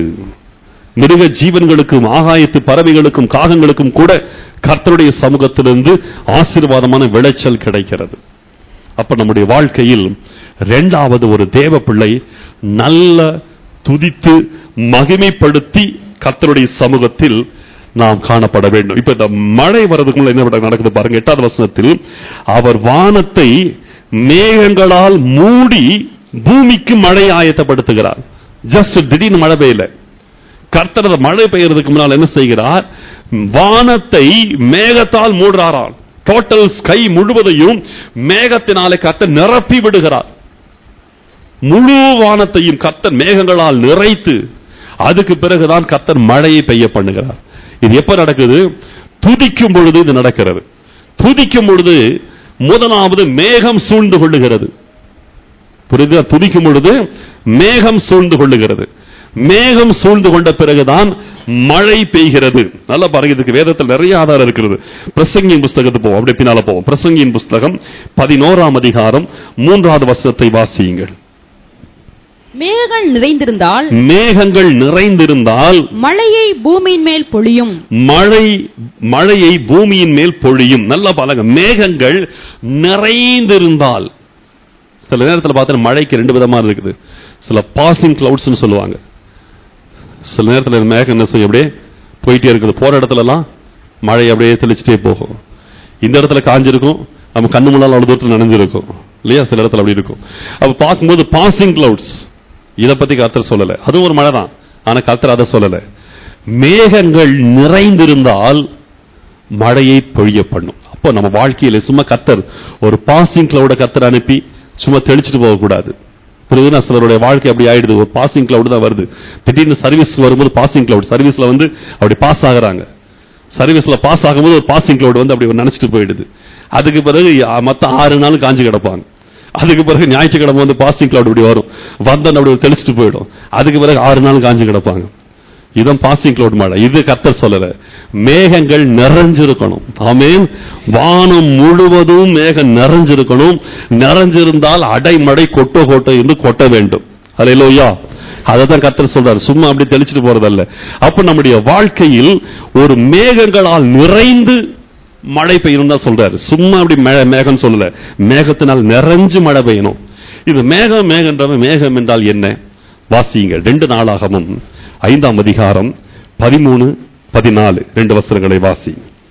மிருக ஜீவன்களுக்கும் ஆகாயத்து பறவைகளுக்கும் காகங்களுக்கும் கூட கர்த்தருடைய சமூகத்திலிருந்து ஆசீர்வாதமான விளைச்சல் கிடைக்கிறது அப்ப நம்முடைய வாழ்க்கையில் இரண்டாவது ஒரு தேவ பிள்ளை நல்ல துதித்து மகிமைப்படுத்தி கர்த்தருடைய சமூகத்தில் நாம் காணப்பட வேண்டும் இப்ப இந்த மழை வர்றதுக்கு முன்ன என்ன நடக்குது பாருங்க எட்டாவது வசனத்தில் அவர் வானத்தை மேகங்களால் மூடி பூமிக்கு மழை ஆயத்தப்படுத்துகிறார் ஜஸ்ட் திடீர்னு மழை பெய்யல கர்த்தர் அந்த மழை பெய்யறதுக்கு முன்னால் என்ன செய்கிறார் வானத்தை மேகத்தால் மூடுறாராம் டோட்டல் ஸ்கை முழுவதையும் மேகத்தினாலே கர்த்தர் நிரப்பி விடுகிறார் முழு வானத்தையும் கர்த்தர் மேகங்களால் நிறைத்து அதுக்கு பிறகுதான் கர்த்தர் மழையை பெய்ய பண்ணுகிறார் இது எப்ப நடக்குது துதிக்கும் பொழுது இது நடக்கிறது துதிக்கும் பொழுது முதலாவது மேகம் சூழ்ந்து கொள்ளுகிறது புரியுதா துதிக்கும் பொழுது மேகம் சூழ்ந்து கொள்ளுகிறது மேகம் சூழ்ந்து கொண்ட பிறகுதான் மழை பெய்கிறது நல்லா பாருங்க இதுக்கு வேதத்தில் நிறைய ஆதாரம் இருக்கிறது பிரசங்கியின் புஸ்தகத்துக்கு போவோம் அப்படியே பின்னால போவோம் பிரசங்கியின் புஸ்தகம் பதினோராம் அதிகாரம் மூன்றாவது வசனத்தை வாசியுங்கள் மேகங்கள் நிறைந்திருந்தால் மேகங்கள் நிறைந்திருந்தால் மழையை பூமியின் மேல் பொழியும் மழை மழையை பூமியின் மேல் பொழியும் நல்லா பாருங்க மேகங்கள் நிறைந்திருந்தால் சில நேரத்தில் பார்த்தா மழைக்கு ரெண்டு விதமா இருக்குது சில பாசிங் கிளவுட்ஸ்னு சொல்லுவாங்க சில நேரத்துல இந்த மேகம் என்ன செய்யும் அப்படியே போயிட்டே இருக்குது போற இடத்துல எல்லாம் மழை அப்படியே தெளிச்சுட்டே போகும் இந்த இடத்துல காஞ்சிருக்கும் நம்ம கண்ணு முன்னால் அவ்வளவு தூரத்தில் நனைஞ்சிருக்கும் இல்லையா சில இடத்துல அப்படி இருக்கும் அப்ப பார்க்கும்போது பாசிங் கிளவுட்ஸ் இதை பத்தி கர்த்தர் சொல்லல அதுவும் ஒரு மழை தான் ஆனா கர்த்தர் அதை சொல்லல மேகங்கள் நிறைந்திருந்தால் மழையை பொழிய பண்ணும் அப்போ நம்ம வாழ்க்கையில சும்மா கர்த்தர் ஒரு பாசிங் கிளவுட கர்த்தர் அனுப்பி சும்மா தெளிச்சிட்டு போகக்கூடாது புரியுதுன்னா சிலருடைய வாழ்க்கை அப்படி ஆயிடுது ஒரு பாசிங் கிளவுட் தான் வருது திடீர்னு சர்வீஸ் வரும்போது பாசிங் கிளவுட் சர்வீஸ்ல வந்து அப்படி பாஸ் ஆகுறாங்க சர்வீஸ்ல பாஸ் ஆகும்போது ஒரு பாசிங் கிளவுட் வந்து அப்படி நினைச்சிட்டு போயிடுது அதுக்கு பிறகு அ, மத்த ஆறு நாள் காஞ்சு கிடப்பாங்க அதுக்கு பிறகு ஞாயிற்றுக்கிழமை வந்து பாசிங் கிளவுட் இப்படி வரும் வந்தன் அப்படி தெளிச்சிட்டு போயிடும் அதுக்கு பிறகு ஆறு நாள் காஞ்சு கிடப்பாங்க இதான் பாசிங் கிளவுட் மழை இது கர்த்தர் சொல்லல மேகங்கள் நிறைஞ்சிருக்கணும் ஆமென் வானம் முழுவதும் மேகம் நிறைஞ்சிருக்கணும் நிறைஞ்சிருந்தால் அடைமடை கொட்ட கொட்ட என்று கொட்ட வேண்டும் அல்லேலூயா அதை தான் கர்த்தர் சொல்றாரு சும்மா அப்படி தெளிச்சிட்டு போறதல்ல அப்ப நம்முடைய வாழ்க்கையில் ஒரு மேகங்களால் நிறைந்து மழை பெய்யணும் தான் சொல்றாரு சும்மா அப்படி மே- மேகம் சொல்லல மேகத்தினால் நிறைஞ்சு மழை பெய்யணும் இது மேகம் மேகன்றவன் மேகம் என்றால் என்ன வாசியுங்க ரெண்டு நாளாகவும் ஐந்தாம் அதிகாரம் பதிமூணு பதினாலு ரெண்டு வசனங்களை வாசி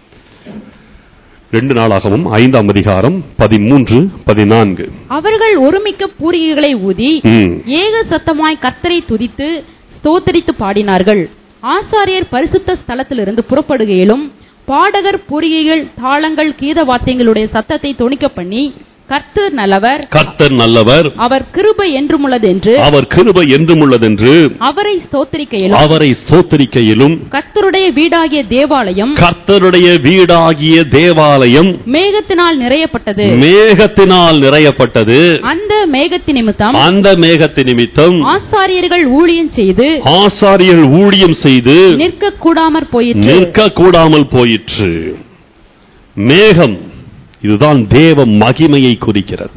ரெண்டு நாளாகவும் ஐந்தாம் அதிகாரம் பதிமூன்று பதினான்கு அவர்கள் ஒருமிக்க பூரிகைகளை ஊதி ம். ஏக சத்தமாய் கர்த்தரை துதித்து ஸ்தோத்தரித்து பாடினார்கள் ஆசாரியர் பரிசுத்த ஸ்தலத்திலிருந்து புறப்படுகையிலும் பாடகர் பூரிகைகள் தாளங்கள் கீத வாத்தியங்களுடைய சத்தத்தை தொனிக்க பண்ணி கர்த்தர் நல்லவர் கர்த்தர் நல்லவர் அவர் கிருபை என்றுமுள்ளது என்று அவர் கிருபை என்றும் உள்ளதென்று அவரை ஸ்தோத்தரிக்கையிலும் அவரை ஸ்தோத்தரிக்கையிலும் கர்த்தருடைய வீடாகிய தேவாலயம் கர்த்தருடைய வீடாகிய தேவாலயம் மேகத்தினால் நிறையப்பட்டது மேகத்தினால் நிறையப்பட்டது அந்த மேகத்தின் நிமித்தம் அந்த மேகத்தின் நிமித்தம் ஆசாரியர்கள் ஊழியம் செய்து ஆசாரியர்கள் ஊழியம் செய்து நிற்க கூடாமற் போயிற்று நிற்க கூடாமல் போயிற்று மேகம் இதுதான் தேவ மகிமையை குறிக்கிறது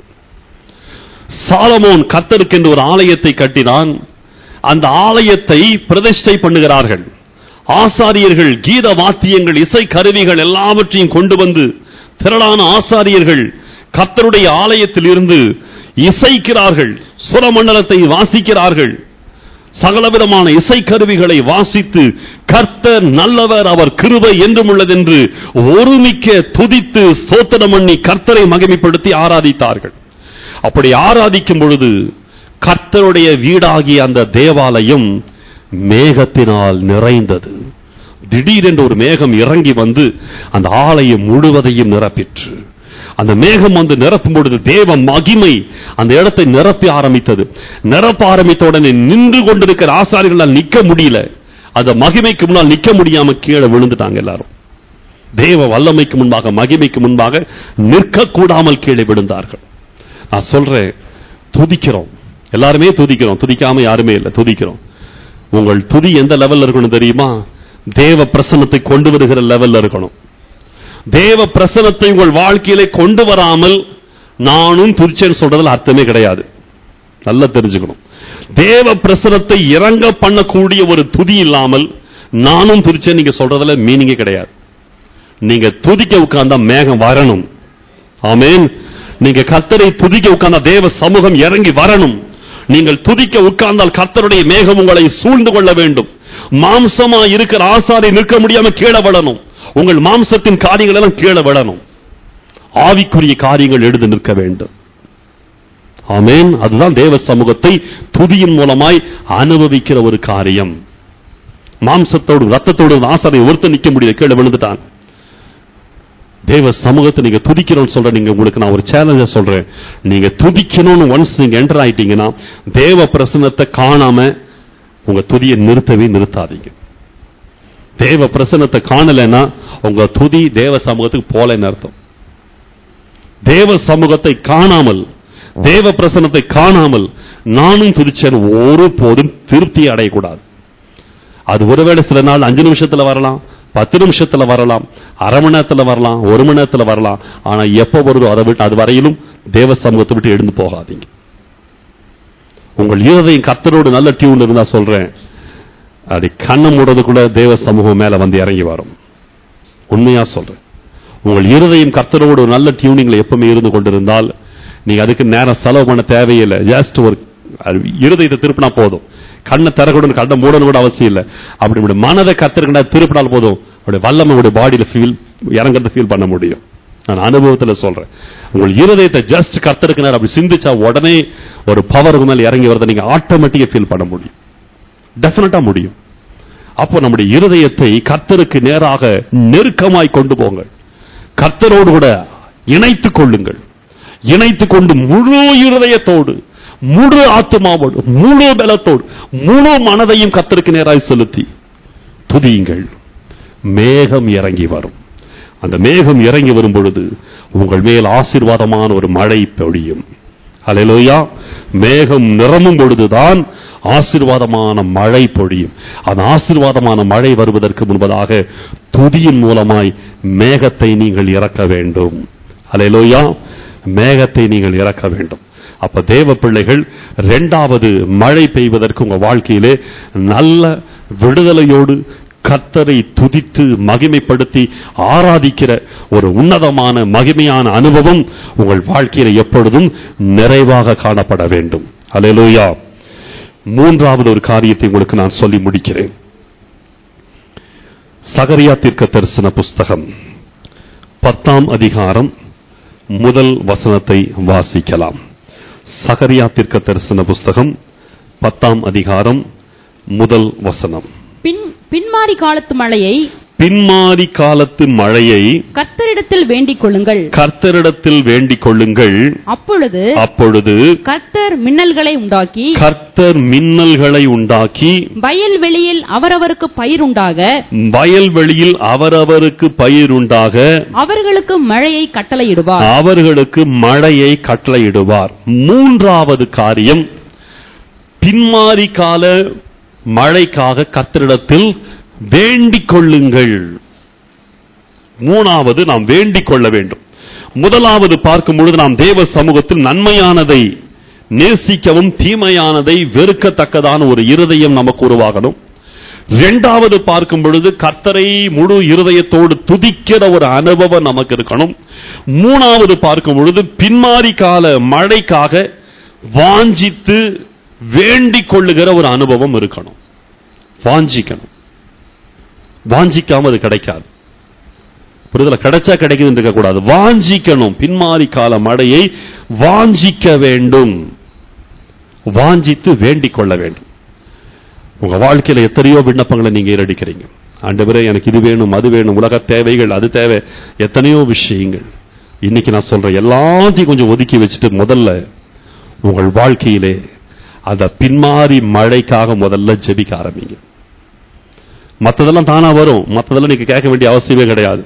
சாலமோன் கர்த்தருக்கென்று ஒரு ஆலயத்தை கட்டினான் அந்த ஆலயத்தை பிரதிஷ்டை பண்ணுகிறார்கள் ஆசாரியர்கள் கீத வாத்தியங்கள் இசை கருவிகள் எல்லாவற்றையும் கொண்டு வந்து திரளான ஆசாரியர்கள் கர்த்தருடைய ஆலயத்தில் இருந்து இசைக்கிறார்கள் சுரமண்டலத்தை வாசிக்கிறார்கள் சகலவிதமான இசைக்கருவிகளை வாசித்து கர்த்தர் நல்லவர் அவர் கிருபை என்றும் உள்ளதென்று ஒருமிக்க துதித்து ஸ்தோத்திரம் பண்ணி கர்த்தரை மகிமைப்படுத்தி ஆராதித்தார்கள் அப்படி ஆராதிக்கும் பொழுது கர்த்தருடைய வீடாகிய அந்த தேவாலயம் மேகத்தினால் நிறைந்தது திடீரென்று ஒரு மேகம் இறங்கி வந்து அந்த ஆலயம் முழுவதையும் நிரப்பிற்று அந்த மேகம் வந்து நிரப்பும் பொழுது தேவ மகிமை அந்த இடத்தை நிரப்பி ஆரம்பித்தது நிரப்ப ஆரம்பித்த உடனே நின்று கொண்டிருக்கிற ஆசாரிகளால் நிக்க முடியல அந்த மகிமைக்கு முன்னால் நிக்க முடியாம கீழே விழுந்துட்டாங்க எல்லாரும் தேவ வல்லமைக்கு முன்பாக மகிமைக்கு முன்பாக நிற்க கூடாமல் கீழே விழுந்தார்கள் நான் சொல்றேன் துதிக்கிறோம் எல்லாருமே துதிக்கிறோம் துதிக்காம யாருமே இல்லை துதிக்கிறோம் உங்கள் துதி எந்த லெவல்ல இருக்கணும் தெரியுமா தேவ பிரசன்னத்தை கொண்டு வருகிற லெவல்ல இருக்கணும் தேவ பிரசனத்தை உங்கள் வாழ்க்கையிலே கொண்டு வராமல் நானும் துதிச்சேன்னு சொல்றதுல அர்த்தமே கிடையாது நல்லா தெரிஞ்சுக்கணும் தேவ பிரசனத்தை இறங்க பண்ணக்கூடிய ஒரு துதி இல்லாமல் நானும் துதிச்சேன் நீங்க சொல்றதுல மீனிங்கே கிடையாது நீங்க துதிக்க உட்கார்ந்தா மேகம் வரணும் ஆமென் நீங்க கர்த்தரை துதிக்க உட்கார்ந்தா தேவ சமூகம் இறங்கி வரணும் நீங்கள் துதிக்க உட்கார்ந்தால் கர்த்தருடைய மேகம் உங்களை சூழ்ந்து கொள்ள வேண்டும் மாம்சமா இருக்கிற ஆசாரி நிற்க முடியாம கீழே விடணும் உங்கள் மாம்சத்தின் காரியங்கள் எல்லாம் கீழே விடணும் ஆவிக்குரிய காரியங்கள் எழுந்து நிற்க வேண்டும் ஆமென் அதுதான் தேவ சமூகத்தை துதியின் மூலமாய் அனுபவிக்கிற ஒரு காரியம் மாம்சத்தோடு ரத்தத்தோடு ஆசாரை ஒருத்தர் நிக்க முடியல கீழே விழுந்துட்டான் தேவ சமூகத்தை நீங்க துதிக்கணும்னு சொல்றேன் நீங்க உங்களுக்கு நான் ஒரு சேலஞ்ச சொல்றேன் நீங்க துதிக்கணும்னு ஒன்ஸ் நீங்க என்டர் ஆயிட்டீங்கன்னா தேவ பிரசன்னத்தை காணாம உங்க துதியை நிறுத்தவே நிறுத்தாதீங்க தேவ பிரசன்னத்தை காணலைன்னா உங்க துதி தேவ சமூகத்துக்கு போலன்னு அர்த்தம் தேவ சமூகத்தை காணாமல் தேவ பிரசன்னத்தை காணாமல் நானும் துதிச்சேன் ஒருபோதும் திருப்தி அடையக்கூடாது அது ஒருவேளை சில நாள் அஞ்சு நிமிஷத்துல வரலாம் பத்து நிமிஷத்துல வரலாம் அரை மணி நேரத்துல வரலாம் ஒரு மணி நேரத்துல வரலாம் ஆனா எப்ப வருதோ அதை விட்டு அது வரையிலும் தேவ சமூகத்தை விட்டு எழுந்து போகாதீங்க உங்கள் இருதயம் கர்த்தரோடு நல்ல டியூன் இருந்தா சொல்றேன் அப்படி கண்ணை மூடுறதுக்குள்ள தேவ சமூகம் மேல வந்து இறங்கி வரும் உண்மையா சொல்றேன் உங்கள் இருதயம் கர்த்தரோடு ஒரு நல்ல டியூனிங்ல எப்பவுமே இருந்து கொண்டிருந்தால் நீங்க அதுக்கு நேரம் செலவு பண்ண தேவையில்லை ஜஸ்ட் ஒரு அது இருதயத்தை திருப்பினா போதும் கண்ணை திறக்கணும் கண்ணை மூடணும் கூட அவசியம் இல்லை அப்படி இப்படி மனதை கத்திருக்கா திருப்பினால் போதும் அப்படி வல்லமை உடைய பாடியில ஃபீல் இறங்குறத ஃபீல் பண்ண முடியும் நான் அனுபவத்துல சொல்றேன் உங்கள் இருதயத்தை ஜஸ்ட் கத்திருக்கிறார் அப்படி சிந்திச்சா உடனே ஒரு பவர் மேல இறங்கி வரதை நீங்க ஆட்டோமேட்டிக்கா ஃபீல் பண்ண முடியும் டெஃபினட்டா முடியும் அப்போ நம்முடைய இருதயத்தை கர்த்தருக்கு நேராக நெருக்கமாய் கொண்டு போங்கள் கர்த்தரோடு கூட இணைத்துக் கொள்ளுங்கள் இணைத்துக் கொண்டு முழு இருதயத்தோடு முழு ஆத்மாவோடு முழு பலத்தோடு முழு மனதையும் கர்த்தருக்கு நேராய் செலுத்தி துதியுங்கள் மேகம் இறங்கி வரும் அந்த மேகம் இறங்கி வரும் பொழுது உங்கள் மேல் ஆசீர்வாதமான ஒரு மழை பொழியும் ஹalleluya மேகம் நிரம்பும் பொழுதுதான் ஆசீர்வாதமான மழை பொழியும் அந்த ஆசீர்வாதமான மழை வருவதற்கு முன்பதாக துதியின் மூலமாய் மேகத்தை நீங்கள் இறக்க வேண்டும் ஹalleluya மேகத்தை நீங்கள் இறக்க வேண்டும் அப்ப தேவ பிள்ளைகள் இரண்டாவது மழை பெய்வதற்கு உங்க வாழ்க்கையிலே நல்ல விடுதலையோடு கர்த்தரை துதித்து மகிமைப்படுத்தி ஆராதிக்கிற ஒரு உன்னதமான மகிமையான அனுபவம் உங்கள் வாழ்க்கையில எப்பொழுதும் நிறைவாக காணப்பட வேண்டும் அல்லேலூயா மூன்றாவது ஒரு காரியத்தை உங்களுக்கு நான் சொல்லி முடிக்கிறேன் சகரியா தீர்க்க தரிசன புஸ்தகம் பத்தாம் அதிகாரம் முதல் வசனத்தை வாசிக்கலாம் சகரியா தீர்க்க தரிசன புஸ்தகம் பத்தாம் அதிகாரம் முதல் வசனம் பின் பின்மாறி காலத்து மழையை பின்மாரி காலத்து மழையை கர்த்தரிடத்தில் வேண்டிக் கொள்ளுங்கள் கர்த்தரிடத்தில் வேண்டிக் கொள்ளுங்கள் அப்பொழுது அப்பொழுது கர்த்தர் மின்னல்களை உண்டாக்கி கர்த்தர் மின்னல்களை உண்டாக்கி வயல்வெளியில் அவரவருக்கு பயிர் உண்டாக வயல்வெளியில் அவரவருக்கு பயிருண்டாக அவர்களுக்கு மழையை கட்டளையிடுவார் அவர்களுக்கு மழையை கட்டளையிடுவார் மூன்றாவது காரியம் பின்மாரி கால மழைக்காக கர்த்தரிடத்தில் வேண்டிக் கொள்ளுங்கள் மூணாவது நாம் வேண்டிக் கொள்ள வேண்டும் முதலாவது பார்க்கும் பொழுது நாம் தேவ சமூகத்தில் நன்மையானதை நேசிக்கவும் தீமையானதை வெறுக்கத்தக்கதான ஒரு இருதயம் நமக்கு உருவாகணும் இரண்டாவது பார்க்கும் பொழுது கர்த்தரை முழு இருதயத்தோடு துதிக்கிற ஒரு அனுபவம் நமக்கு இருக்கணும் மூணாவது பார்க்கும் பொழுது பின்மாரி கால மழைக்காக வாஞ்சித்து வேண்டிக் கொள்ளுகிற ஒரு அனுபவம் இருக்கணும் வாஞ்சிக்கணும் வாஞ்சிக்காம அது கிடைக்காது புரிதல கிடைச்சா கிடைக்குதுன்னு இருக்கக்கூடாது வாஞ்சிக்கணும் பின்மாரி கால மழையை வாஞ்சிக்க வேண்டும் வாஞ்சித்து வேண்டிக் கொள்ள வேண்டும் உங்க வாழ்க்கையில எத்தனையோ விண்ணப்பங்களை நீங்க ஏறடிக்கிறீங்க ஆண்டவரே எனக்கு இது வேணும் அது வேணும் உலக தேவைகள் அது தேவை எத்தனையோ விஷயங்கள் இன்னைக்கு நான் சொல்றேன் எல்லாத்தையும் கொஞ்சம் ஒதுக்கி வச்சுட்டு முதல்ல உங்கள் வாழ்க்கையிலே அந்த பின்மாரி மழைக்காக முதல்ல ஜெபிக்க ஆரம்பிங்க மத்ததெல்லாம் தானா வரும் மத்ததெல்லாம் நீங்க கேட்க வேண்டிய அவசியமே கிடையாது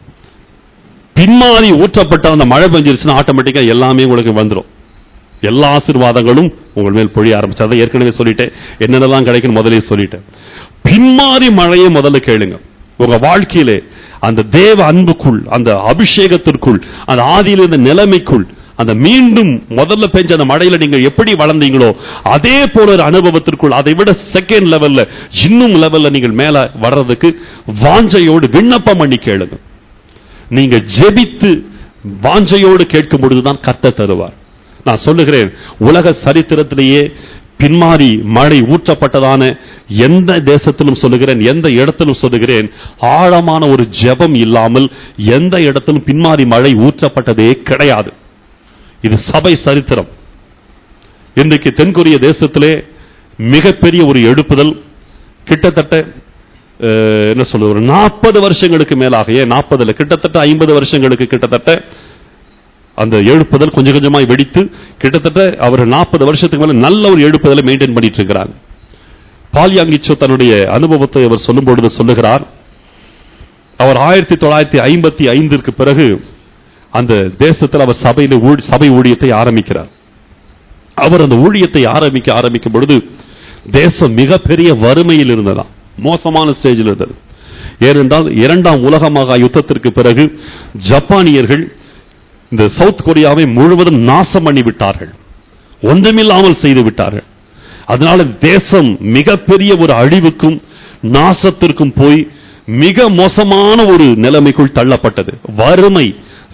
பின்மாறி ஊற்றப்பட்ட அந்த மழை பெஞ்சிருச்சுன்னா ஆட்டோமேட்டிக்கா எல்லாமே உங்களுக்கு வந்துடும் எல்லா ஆசீர்வாதங்களும் உங்கள் மேல் பொழிய ஆரம்பிச்சு அதை ஏற்கனவே சொல்லிட்டேன் என்னென்னலாம் கிடைக்கும் முதலே சொல்லிட்டேன் பின்மாறி மழையை முதல்ல கேளுங்க உங்க வாழ்க்கையிலே அந்த தேவ அன்புக்குள் அந்த அபிஷேகத்திற்குள் அந்த ஆதியில இருந்த நிலைமைக்குள் அந்த மீண்டும் முதல்ல பெஞ்ச அந்த மழையில நீங்க எப்படி வளர்ந்தீங்களோ அதே போல ஒரு அனுபவத்திற்குள் அதை விட செகண்ட் லெவல்ல இன்னும் லெவல்ல நீங்கள் மேல வர்றதுக்கு வாஞ்சையோடு விண்ணப்பம் பண்ணி கேளுங்க நீங்க ஜெபித்து வாஞ்சையோடு கேட்கும் பொழுதுதான் கர்த்தர் தருவார் நான் சொல்லுகிறேன் உலக சரித்திரத்திலேயே பின்மாறி மழை ஊற்றப்பட்டதான எந்த தேசத்திலும் சொல்லுகிறேன் எந்த இடத்திலும் சொல்லுகிறேன் ஆழமான ஒரு ஜெபம் இல்லாமல் எந்த இடத்திலும் பின்மாறி மழை ஊற்றப்பட்டதே கிடையாது இது சபை சரித்திரம் இன்றைக்கு தென்கொரிய தேசத்திலே மிகப்பெரிய ஒரு எழுப்புதல் கிட்டத்தட்ட அஹ், என்ன சொல்றது ஒரு நாற்பது வருஷங்களுக்கு மேலாக ஏன் நாற்பதுல கிட்டத்தட்ட ஐம்பது வருஷங்களுக்கு கிட்டத்தட்ட அந்த எழுப்புதல் கொஞ்சம் கொஞ்சமாய் வெடித்து கிட்டத்தட்ட அவர் நாற்பது வருஷத்துக்கு மேல நல்ல ஒரு எழுப்புதலை மெயின்டைன் பண்ணிட்டு இருக்கிறாங்க பால்யாங்கிச்சோ தன்னுடைய அனுபவத்தை அவர் சொல்லும் பொழுது சொல்லுகிறார் அவர் ஆயிரத்தி தொள்ளாயிரத்தி ஐம்பத்தி ஐந்திற்கு பிறகு அந்த தேசத்தில் அவர் சபையில ஊழ்- சபை ஊழியத்தை ஆரம்பிக்கிறார் அவர் அந்த ஊழியத்தை ஆரம்பிக்க ஆரம்பிக்கும் பொழுது தேசம் மிகப்பெரிய வறுமையில் இருந்ததாம் மோசமான ஸ்டேஜில் இருந்தது ஏனென்றால் இரண்டாம் உலக மகா யுத்தத்திற்கு பிறகு ஜப்பானியர்கள் இந்த சவுத் கொரியாவை முழுவதும் நாசம் பண்ணி விட்டார்கள் ஒன்றுமில்லாமல் செய்து விட்டார்கள் அதனால தேசம் மிகப்பெரிய ஒரு அழிவுக்கும் நாசத்திற்கும் போய் மிக மோசமான ஒரு நிலைமைக்குள் தள்ளப்பட்டது வறுமை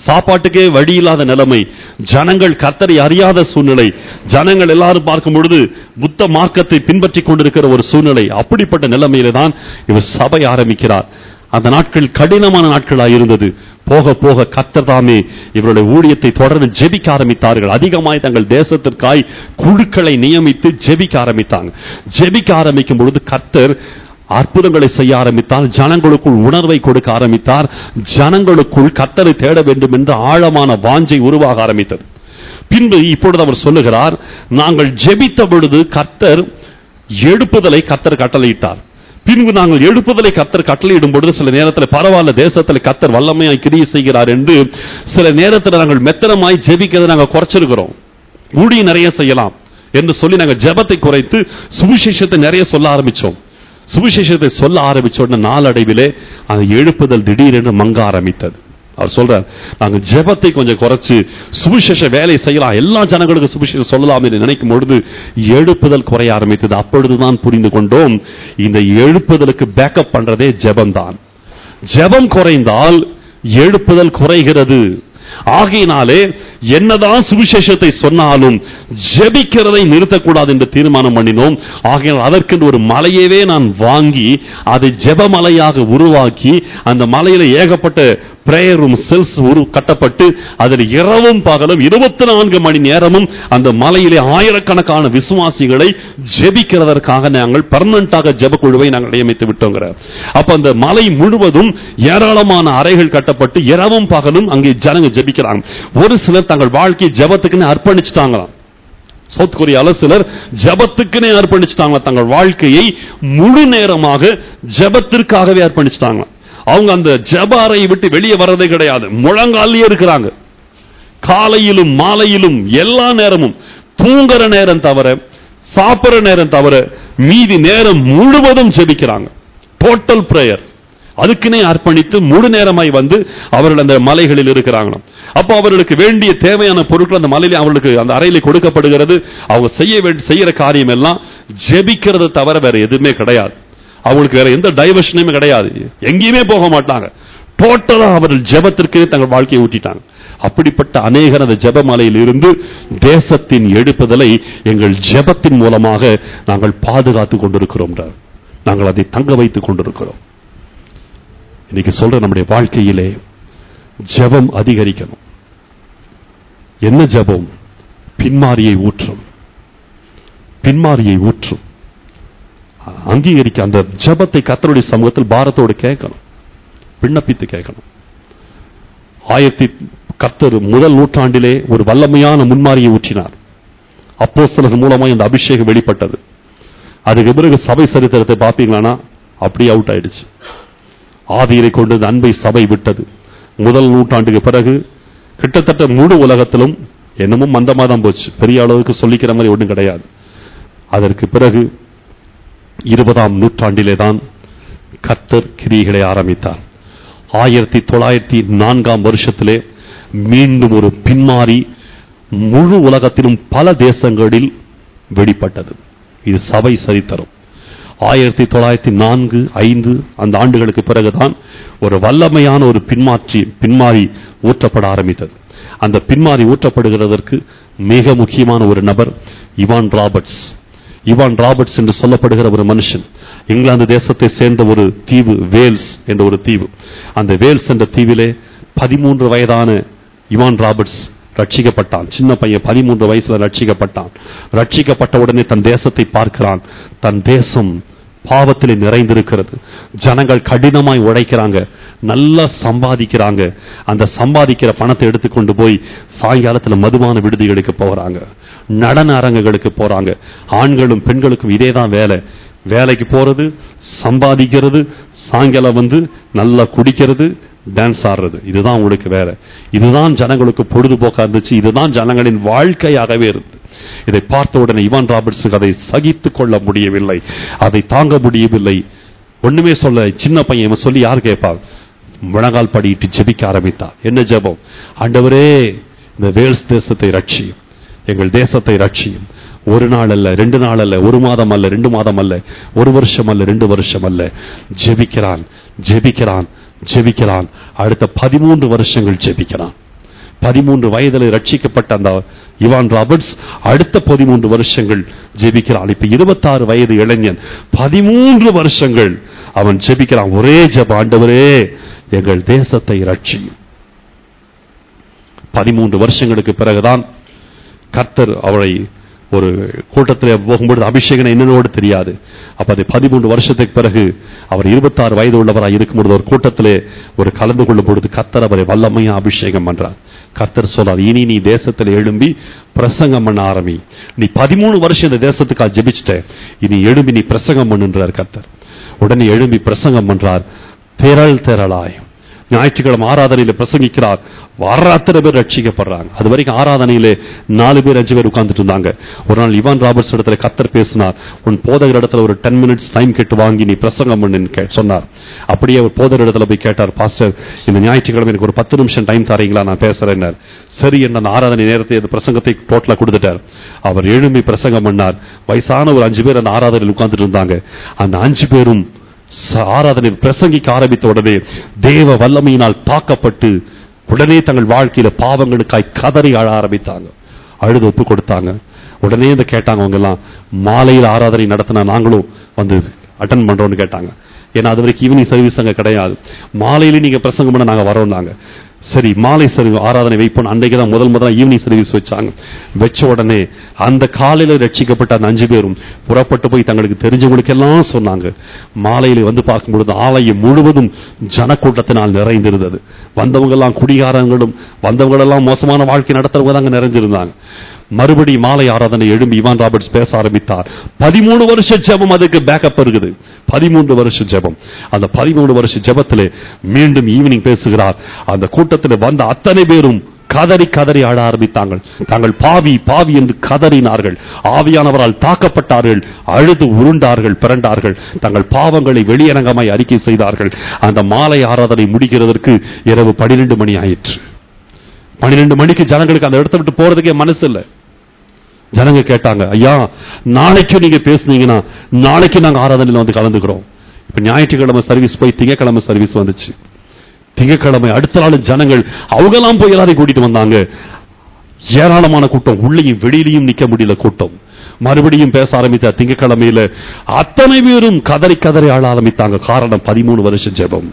சாப்பாட்டுக்கே வழி இல்லாத நிலைமை ஜனங்கள் கர்த்தரை அறியாத சூழ்நிலை ஜனங்கள் எல்லாரும் பார்க்கும் பொழுது புத்த மார்க்கத்தை பின்பற்றி கொண்டிருக்கிற ஒரு சூழ்நிலை அப்படிப்பட்ட நிலைமையில தான் இவர் சபை ஆரம்பிக்கிறார் அந்த நாட்கள் கடினமான நாட்களாக இருந்தது போக போக கர்த்தர் தாமே இவருடைய ஊழியத்தை தொடர்ந்து ஜெபிக்க ஆரம்பித்தார்கள் அதிகமாய் தங்கள் தேசத்திற்காய் குழுக்களை நியமித்து ஜெபிக்க ஆரம்பித்தாங்க ஜெபிக்க ஆரம்பிக்கும் பொழுது கர்த்தர் அற்புதங்களை செய்ய ஆரம்பித்தார் ஜனங்களுக்குள் உணர்வை கொடுக்க ஆரம்பித்தார் ஜனங்களுக்குள் கர்த்தரை தேட வேண்டும் என்ற ஆழமான வாஞ்சை உருவாக ஆரம்பித்தது பின்பு இப்பொழுது அவர் சொல்லுகிறார் நாங்கள் ஜெபித்த பொழுது கர்த்தர் எழுப்புதலை கர்த்தர் கட்டளையிட்டார் பின்பு நாங்கள் எழுப்புதலை கத்தர் கட்டளையிடும் பொழுது சில நேரத்தில் பரவாயில்ல தேசத்தில் கத்தர் வல்லமையாய் கிரியை செய்கிறார் என்று சில நேரத்தில் நாங்கள் மெத்தனமாய் ஜெபிக்கிறதை நாங்கள் குறைச்சிருக்கிறோம் ஊழியம் நிறைய செய்யலாம் என்று சொல்லி நாங்கள் ஜெபத்தை குறைத்து சுவிசேஷத்தை நிறைய சொல்ல ஆரம்பிச்சோம் சுவிசேஷத்தை சொல்ல ஆரம்பிச்ச உடனே நாளடைவிலே அந்த எழுப்புதல் திடீரென்று மங்க ஆரம்பித்தது அவர் சொல்றார் நாங்க ஜெபத்தை கொஞ்சம் குறைச்சு சுவிசேஷ வேலை செய்யலாம் எல்லா ஜனங்களுக்கும் சுவிசேஷம் சொல்லலாம் என்று நினைக்கும் பொழுது எழுப்புதல் குறைய ஆரம்பித்தது அப்பொழுதுதான் புரிந்து கொண்டோம் இந்த எழுப்புதலுக்கு பேக்கப் பண்றதே ஜெபம்தான் ஜெபம் குறைந்தால் எழுப்புதல் குறைகிறது ஆகையினாலே என்னதான் சுவிசேஷத்தை சொன்னாலும் ஜெபிக்கிறதை நிறுத்தக்கூடாது என்று தீர்மானம் பண்ணினோம் ஆகையால் அதற்கென்று ஒரு மலையவே நான் வாங்கி அதை ஜெபமலையாக உருவாக்கி அந்த மலையில ஏகப்பட்ட பிரேயர் ரூம் செல்ஸ் உரு கட்டப்பட்டு அதில் இரவும் பகலும் இருபத்தி நான்கு மணி நேரமும் அந்த மலையிலே ஆயிரக்கணக்கான விசுவாசிகளை ஜெபிக்கிறதற்காக நாங்கள் பர்மனண்டாக ஜெப குழுவை நாங்கள் நியமித்து விட்டோங்கிற அப்ப அந்த மலை முழுவதும் ஏராளமான அறைகள் கட்டப்பட்டு இரவும் பகலும் அங்கே ஜனங்க ஜெபிக்கிறாங்க ஒரு சிலர் தங்கள் வாழ்க்கையை ஜெபத்துக்குன்னு அர்ப்பணிச்சுட்டாங்களாம் சவுத் கொரியால சிலர் ஜபத்துக்குனே அர்ப்பணிச்சிட்டாங்க தங்கள் வாழ்க்கையை முழு நேரமாக ஜபத்திற்காகவே அர்ப்பணிச்சிட்டாங்க அவங்க அந்த ஜப அறையை விட்டு வெளியே வர்றதே கிடையாது முழங்காலியே இருக்கிறாங்க காலையிலும் மாலையிலும் எல்லா நேரமும் தூங்குற நேரம் தவிர சாப்பிடுற நேரம் தவிர மீதி நேரம் முழுவதும் ஜெபிக்கிறாங்க டோட்டல் பிரேயர் அதுக்குனே அர்ப்பணித்து முழு நேரமாய் வந்து அவர்கள் அந்த மலைகளில் இருக்கிறாங்களாம் அப்போ அவர்களுக்கு வேண்டிய தேவையான பொருட்கள் அந்த மலையில அவர்களுக்கு அந்த அறையில கொடுக்கப்படுகிறது அவங்க செய்ய வேண்டிய செய்யற காரியம் எல்லாம் ஜெபிக்கிறது தவிர வேற எதுவுமே கிடையாது அவங்களுக்கு வேற எந்த டைவர்ஷனுமே கிடையாது எங்கேயுமே போக மாட்டாங்க டோட்டலா அவர்கள் ஜெபத்திற்கே தங்கள் வாழ்க்கையை ஊட்டிட்டாங்க அப்படிப்பட்ட அநேகர் அந்த ஜெபமலையில் இருந்து தேசத்தின் எழுப்புதலை எங்கள் ஜெபத்தின் மூலமாக நாங்கள் பாதுகாத்து கொண்டிருக்கிறோம் நாங்கள் அதை தங்க வைத்துக் கொண்டிருக்கிறோம் இன்னைக்கு சொல்ற நம்முடைய வாழ்க்கையிலே ஜெபம் அதிகரிக்கணும் என்ன ஜெபம் பின்மாரியை ஊற்றும் பின்மாரியை ஊற்றும் அங்கீகரிக்க அந்த ஜெபத்தை கத்தருடைய சமூகத்தில் பாரத்தோடு கேட்கணும் விண்ணப்பித்து கேட்கணும் ஆயிரத்தி கர்த்தர் முதல் நூற்றாண்டிலே ஒரு வல்லமையான முன்மாரியை ஊற்றினார் அப்போ மூலமாய் அந்த அபிஷேகம் வெளிப்பட்டது அதுக்கு பிறகு சபை சரித்திரத்தை பார்ப்பீங்களானா அப்படியே அவுட் ஆயிடுச்சு ஆதியரை கொண்டு இந்த அன்பை சபை விட்டது முதல் நூற்றாண்டுக்கு பிறகு கிட்டத்தட்ட முழு உலகத்திலும் என்னமோ மந்தமா தான் போச்சு பெரிய அளவுக்கு சொல்லிக்கிற மாதிரி ஒன்றும் கிடையாது அதற்கு பிறகு இருபதாம் நூற்றாண்டிலே தான் கர்த்தர் கிரிகளை ஆரம்பித்தார் ஆயிரத்தி தொள்ளாயிரத்தி நான்காம் வருஷத்திலே மீண்டும் ஒரு பின்மாறி முழு உலகத்திலும் பல தேசங்களில் வெளிப்பட்டது இது சபை சரித்திரம் ஆயிரத்தி தொள்ளாயிரத்தி நான்கு ஐந்து அந்த ஆண்டுகளுக்கு பிறகுதான் ஒரு வல்லமையான ஒரு பின்மாற்றி பின்மாறி ஊற்றப்பட ஆரம்பித்தது அந்த பின்மாறி ஊற்றப்படுகிறதற்கு மிக முக்கியமான ஒரு நபர் இவான் ராபர்ட்ஸ் இவான் ராபர்ட்ஸ் என்று சொல்லப்படுகிற ஒரு மனுஷன் இங்கிலாந்து தேசத்தை சேர்ந்த ஒரு தீவு வேல்ஸ் என்ற ஒரு தீவு அந்த வேல்ஸ் என்ற தீவிலே பதிமூன்று வயதான இவான் ராபர்ட்ஸ் ரட்சிக்கப்பட்டான் சின்ன பையன் பதிமூன்று வயசுல ரட்சிக்கப்பட்டான் ரட்சிக்கப்பட்ட உடனே தன் தேசத்தை பார்க்கிறான் தன் தேசம் பாவத்திலே நிறைந்திருக்கிறது ஜனங்கள் கடினமாய் உழைக்கிறாங்க நல்லா சம்பாதிக்கிறாங்க அந்த சம்பாதிக்கிற பணத்தை எடுத்துக்கொண்டு போய் சாயங்காலத்துல மதுபான விடுதிகளுக்கு போறாங்க நடன அரங்குகளுக்கு போறாங்க ஆண்களும் பெண்களுக்கும் இதே தான் வேலை வேலைக்கு போறது சம்பாதிக்கிறது சாயங்காலம் வந்து நல்லா குடிக்கிறது டான்ஸ் ஆடுறது இதுதான் உங்களுக்கு வேலை இதுதான் ஜனங்களுக்கு பொழுதுபோக்கா இருந்துச்சு இதுதான் ஜனங்களின் வாழ்க்கையாகவே இருந்தது இதை பார்த்த உடனே இவான் ராபர்ட்ஸுக்கு அதை சகித்துக் கொள்ள முடியவில்லை அதை தாங்க முடியவில்லை ஒண்ணுமே சொல்ல சின்ன பையன் இவன் சொல்லி யார் கேட்பார் முழங்கால் படியிட்டு ஜெபிக்க ஆரம்பித்தார் என்ன ஜெபம் ஆண்டவரே இந்த வேல்ஸ் தேசத்தை ரட்சியும் எங்கள் தேசத்தை ரட்சியும் ஒரு நாள் அல்ல ரெண்டு நாள் அல்ல ஒரு மாதம் அல்ல ரெண்டு மாதம் அல்ல ஒரு வருஷம் அல்ல ரெண்டு வருஷம் அல்ல ஜெபிக்கிறான் ஜெபிக்கிறான் ஜெபிக்கிறான் அடுத்த பதிமூன்று வருஷங்கள் ஜெபிக்கிறான் பதிமூன்று வயதில் ரட்சிக்கப்பட்ட அந்த இவான் ராபர்ட்ஸ் அடுத்த பதிமூன்று வருஷங்கள் ஜெபிக்கிறான் இப்ப இருபத்தாறு வயது இளைஞன் பதிமூன்று வருஷங்கள் அவன் ஜெபிக்கிறான் ஒரே ஜெப ஆண்டவரே எங்கள் தேசத்தை ரட்சியும் பதிமூன்று வருஷங்களுக்கு பிறகுதான் கர்த்தர் அவளை ஒரு கூட்டத்தில் போகும்பொழுது அபிஷேகம் என்னோடு தெரியாது அப்ப அது பதிமூன்று வருஷத்துக்கு பிறகு அவர் இருபத்தாறு வயது உள்ளவராக இருக்கும்பொழுது ஒரு கூட்டத்திலே ஒரு கலந்து கொள்ளும் பொழுது கர்த்தர் அவரை வல்லமையா அபிஷேகம் பண்றார் கர்த்தர் சொல்றார் இனி நீ தேசத்தில் எழும்பி பிரசங்கம் பண்ண ஆரம்பி நீ பதிமூணு வருஷம் இந்த தேசத்துக்காக ஜெபிச்சிட்ட இனி எழும்பி நீ பிரசங்கம் பண்ணுன்றார் கர்த்தர் உடனே எழும்பி பிரசங்கம் பண்றார் திரள் திரளாய் ஞாயிற்றுக்கிழமை ஆராதனையில பிரசங்கிக்கிறார் வர அத்தனை பேர் ரட்சிக்கப்படுறாங்க அது வரைக்கும் ஆராதனையிலே நாலு பேர் அஞ்சு பேர் உட்கார்ந்துட்டு இருந்தாங்க ஒரு நாள் இவான் ராபர்ட்ஸ் இடத்துல கத்தர் பேசினார் உன் போதகர் இடத்துல ஒரு டென் மினிட்ஸ் டைம் கேட்டு வாங்கி நீ பிரசங்கம் பண்ணுன்னு கே- சொன்னார் அப்படியே அவர் போதகர் இடத்துல போய் கேட்டார் பாஸ்டர் இந்த ஞாயிற்றுக்கிழமை எனக்கு ஒரு பத்து நிமிஷம் டைம் தரீங்களா நான் பேசுறேன் சரி என்ன அந்த ஆராதனை நேரத்தை அந்த பிரசங்கத்தை டோட்டலா கொடுத்துட்டார் அவர் எழும்பி பிரசங்கம் பண்ணார் வயசான ஒரு அஞ்சு பேர் அந்த ஆராதனையில் உட்கார்ந்துட்டு இருந்தாங்க அந்த அஞ்சு பேரும் ச- ஆராதனை பிரசங்கிக்க ஆரம்பித்த உடனே தேவ வல்லமையினால் தாக்கப்பட்டு உடனே தங்கள் வாழ்க்கையில பாவங்களுக்காய் கதறி அழ ஆரம்பித்தாங்க அழுது ஒப்பு கொடுத்தாங்க உடனே இந்த கேட்டாங்க அவங்க எல்லாம் மாலையில் ஆராதனை நடத்தின நாங்களும் வந்து அட்டன் பண்றோம்னு கேட்டாங்க ஏன்னா அது வரைக்கும் ஈவினிங் சர்வீஸ் அங்க கிடையாது மாலையில நீங்க பிரசங்கம் பண்ண நாங்க வரோம்னாங்க சரி மாலை சர்வீஸ் ஆராதனை வைப்போம் அன்றைக்கு தான் முதல் முதல்ல ஈவினிங் சர்வீஸ் வச்சாங்க வச்ச உடனே அந்த காலையில ரட்சிக்கப்பட்ட அந்த அஞ்சு பேரும் புறப்பட்டு போய் தங்களுக்கு தெரிஞ்சவங்களுக்கு எல்லாம் சொன்னாங்க மாலையில வந்து பார்க்கும் பொழுது ஆலயம் முழுவதும் ஜனக்கூட்டத்தினால் நிறைந்திருந்தது வந்தவங்க எல்லாம் குடிகாரங்களும் வந்தவங்க எல்லாம் மோசமான வாழ்க்கை நடத்துறவங்க தான் அங்க நிறைஞ்சிருந்தாங்க மறுபடி மாலை ஆராதனை எழும்பி இவான் ராபர்ட்ஸ் பேச ஆரம்பித்தார் பதிமூணு வருஷ ஜெபம் அதுக்கு பேக்கப் இருக்குது பதிமூன்று வருஷ ஜெபம் அந்த பதிமூணு வருஷ ஜெபத்திலே மீண்டும் ஈவினிங் பேசுகிறார் அந்த கூட்டத்தில் வந்த அத்தனை பேரும் கதறி கதறி ஆட ஆரம்பித்தார்கள் தாங்கள் பாவி பாவி என்று கதறினார்கள் ஆவியானவரால் தாக்கப்பட்டார்கள் அழுது உருண்டார்கள் பிறண்டார்கள் தங்கள் பாவங்களை வெளியரங்கமாய் அறிக்கை செய்தார்கள் அந்த மாலை ஆராதனை முடிக்கிறதற்கு இரவு பனிரெண்டு மணி ஆயிற்று பன்னிரெண்டு மணிக்கு ஜனங்களுக்கு அந்த இடத்த விட்டு போறதுக்கே மனசு இல்லை ஜனங்க கேட்டாங்க ஐயா நாளைக்கு நீங்க பேசுனீங்கன்னா நாளைக்கு நாங்க ஆராதனையில வந்து கலந்துக்கிறோம் இப்ப ஞாயிற்றுக்கிழமை சர்வீஸ் போய் திங்கக்கிழமை சர்வீஸ் வந்துச்சு திங்கக்கிழமை அடுத்த நாள் ஜனங்கள் அவங்கெல்லாம் போய் எல்லாரையும் கூட்டிட்டு வந்தாங்க ஏராளமான கூட்டம் உள்ளேயும் வெளியிலையும் நிக்க முடியல கூட்டம் மறுபடியும் பேச ஆரம்பித்த திங்கக்கிழமையில அத்தனை பேரும் கதறி கதறி ஆள ஆரம்பித்தாங்க காரணம் பதிமூணு வருஷம் ஜெபம்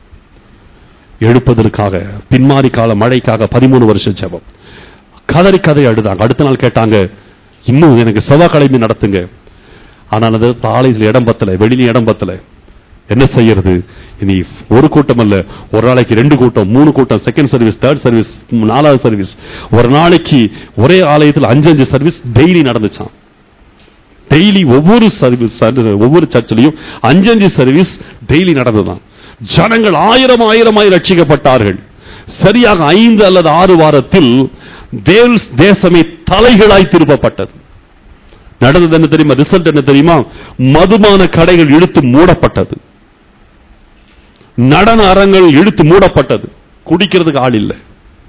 எழுப்பதற்காக பின்மாறி கால மழைக்காக பதிமூணு வருஷம் ஜெபம் கதறி கதறி அழுதாங்க அடுத்த நாள் கேட்டாங்க இன்னும் எனக்கு செவ்வாய்க்கிழமை நடத்துங்க ஆனால் அது ஆலயத்தில் இடம் பத்தல வெளியில இடம் பத்தல என்ன செய்யறது இனி ஒரு கூட்டம் அல்ல ஒரு நாளைக்கு ரெண்டு கூட்டம் மூணு கூட்டம் செகண்ட் சர்வீஸ் தேர்ட் சர்வீஸ் நாலாவது சர்வீஸ் ஒரு நாளைக்கு ஒரே ஆலயத்தில் அஞ்சு அஞ்சு சர்வீஸ் டெய்லி நடந்துச்சாம் டெய்லி ஒவ்வொரு சர்வீஸ் ஒவ்வொரு சர்ச்சிலையும் அஞ்சு அஞ்சு சர்வீஸ் டெய்லி நடந்ததுதான் ஜனங்கள் ஆயிரம் ஆயிரமாய் ரட்சிக்கப்பட்டார்கள் சரியாக ஐந்து அல்லது ஆறு வாரத்தில் தேவ் தேசமே தலைகளாய் திருப்பப்பட்டது நடந்தது என்ன தெரியுமா ரிசல்ட் என்ன தெரியுமா மதுபான கடைகள் இழுத்து மூடப்பட்டது நடன அரங்கள் இழுத்து மூடப்பட்டது குடிக்கிறதுக்கு ஆள் இல்லை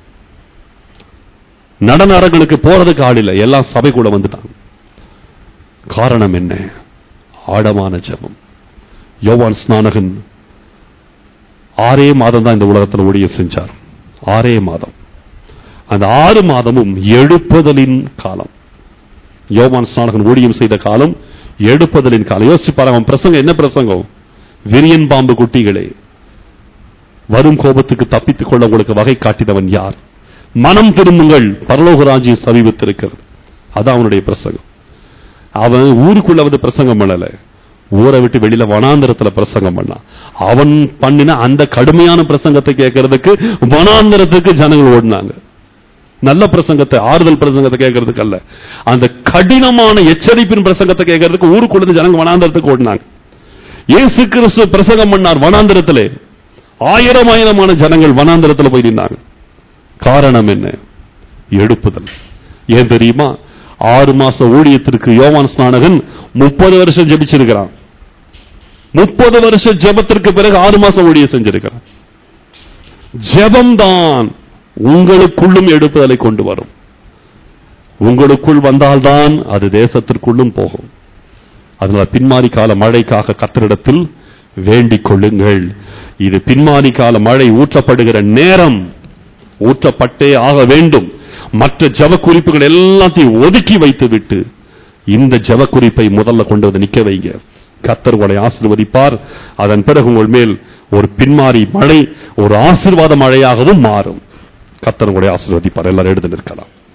நடன அரங்களுக்கு போறதுக்கு ஆள் இல்லை எல்லாம் சபை கூட வந்துட்டாங்க காரணம் என்ன ஆழமான ஜெபம் யோவான் ஸ்நானகன் ஆறே மாதம் தான் இந்த உலகத்தில் ஊழியம் செஞ்சார் ஆறே மாதம் அந்த ஆறு மாதமும் எழுப்புதலின் காலம் யோவான் ஸ்நானகன் ஊழியம் செய்த காலம் எடுப்பதலின் காலம் யோசிச்சு பாருங்க அவன் பிரசங்கம் என்ன பிரசங்கம் விரியன் பாம்பு குட்டிகளே வரும் கோபத்துக்கு தப்பித்துக் கொள்ள உங்களுக்கு வகை காட்டினவன் யார் மனம் திரும்புங்கள் பரலோக ராஜ்யம் சமீபத்திருக்கிறது அதான் அவனுடைய பிரசங்கம் அவன் ஊருக்குள்ள வந்து பிரசங்கம் பண்ணல ஊரை விட்டு வெளியில வனாந்தரத்துல பிரசங்கம் பண்ணான் அவன் பண்ணின அந்த கடுமையான பிரசங்கத்தை கேட்கறதுக்கு வனாந்தரத்துக்கு ஜனங்கள் ஓடினாங்க நல்ல பிரசங்கத்தை ஆறுதல் பிரசங்கத்தை கேட்கறதுக்கு அல்ல அந்த கடினமான எச்சரிப்பின் பிரசங்கத்தை கேட்கறதுக்கு ஊருக்குள்ள இருந்து ஜனங்க வனாந்தரத்துக்கு ஓடினாங்க இயேசு கிறிஸ்து பிரசங்கம் பண்ணார் வனாந்தரத்திலே ஆயிரம் ஆயிரமான ஜனங்கள் வனாந்தரத்துல போய் நின்னாங்க காரணம் என்ன எடுப்புதல் ஏன் தெரியுமா ஆறு மாச ஊழியத்திற்கு யோவான் ஸ்நானகன் முப்பது வருஷம் ஜெபிச்சிருக்கிறான் முப்பது வருஷம் ஜெபத்திற்கு பிறகு ஆறு மாசம் ஊழியம் செஞ்சிருக்கிறான் ஜெபம்தான் உங்களுக்குள்ளும் எடுப்புதலை கொண்டு வரும் உங்களுக்குள் வந்தால்தான் அது தேசத்திற்குள்ளும் போகும் அதனால பின்மாரி கால மழைக்காக கத்தரிடத்தில் வேண்டிக் கொள்ளுங்கள் இது பின்மாரி கால மழை ஊற்றப்படுகிற நேரம் ஊற்றப்பட்டே ஆக வேண்டும் மற்ற ஜெப குறிப்புகள் எல்லாத்தையும் ஒதுக்கி வைத்து விட்டு இந்த ஜெப குறிப்பை முதல்ல கொண்டு வந்து நிக்க வைங்க கர்த்தர் உங்களை ஆசீர்வதிப்பார் அதன் பிறகு உங்கள் மேல் ஒரு பின்மாறி மழை ஒரு ஆசீர்வாத மழையாகவும் மாறும் கர்த்தர் உங்களை ஆசீர்வதிப்பார் எல்லாரும் எழுந்து நிற்கலாம்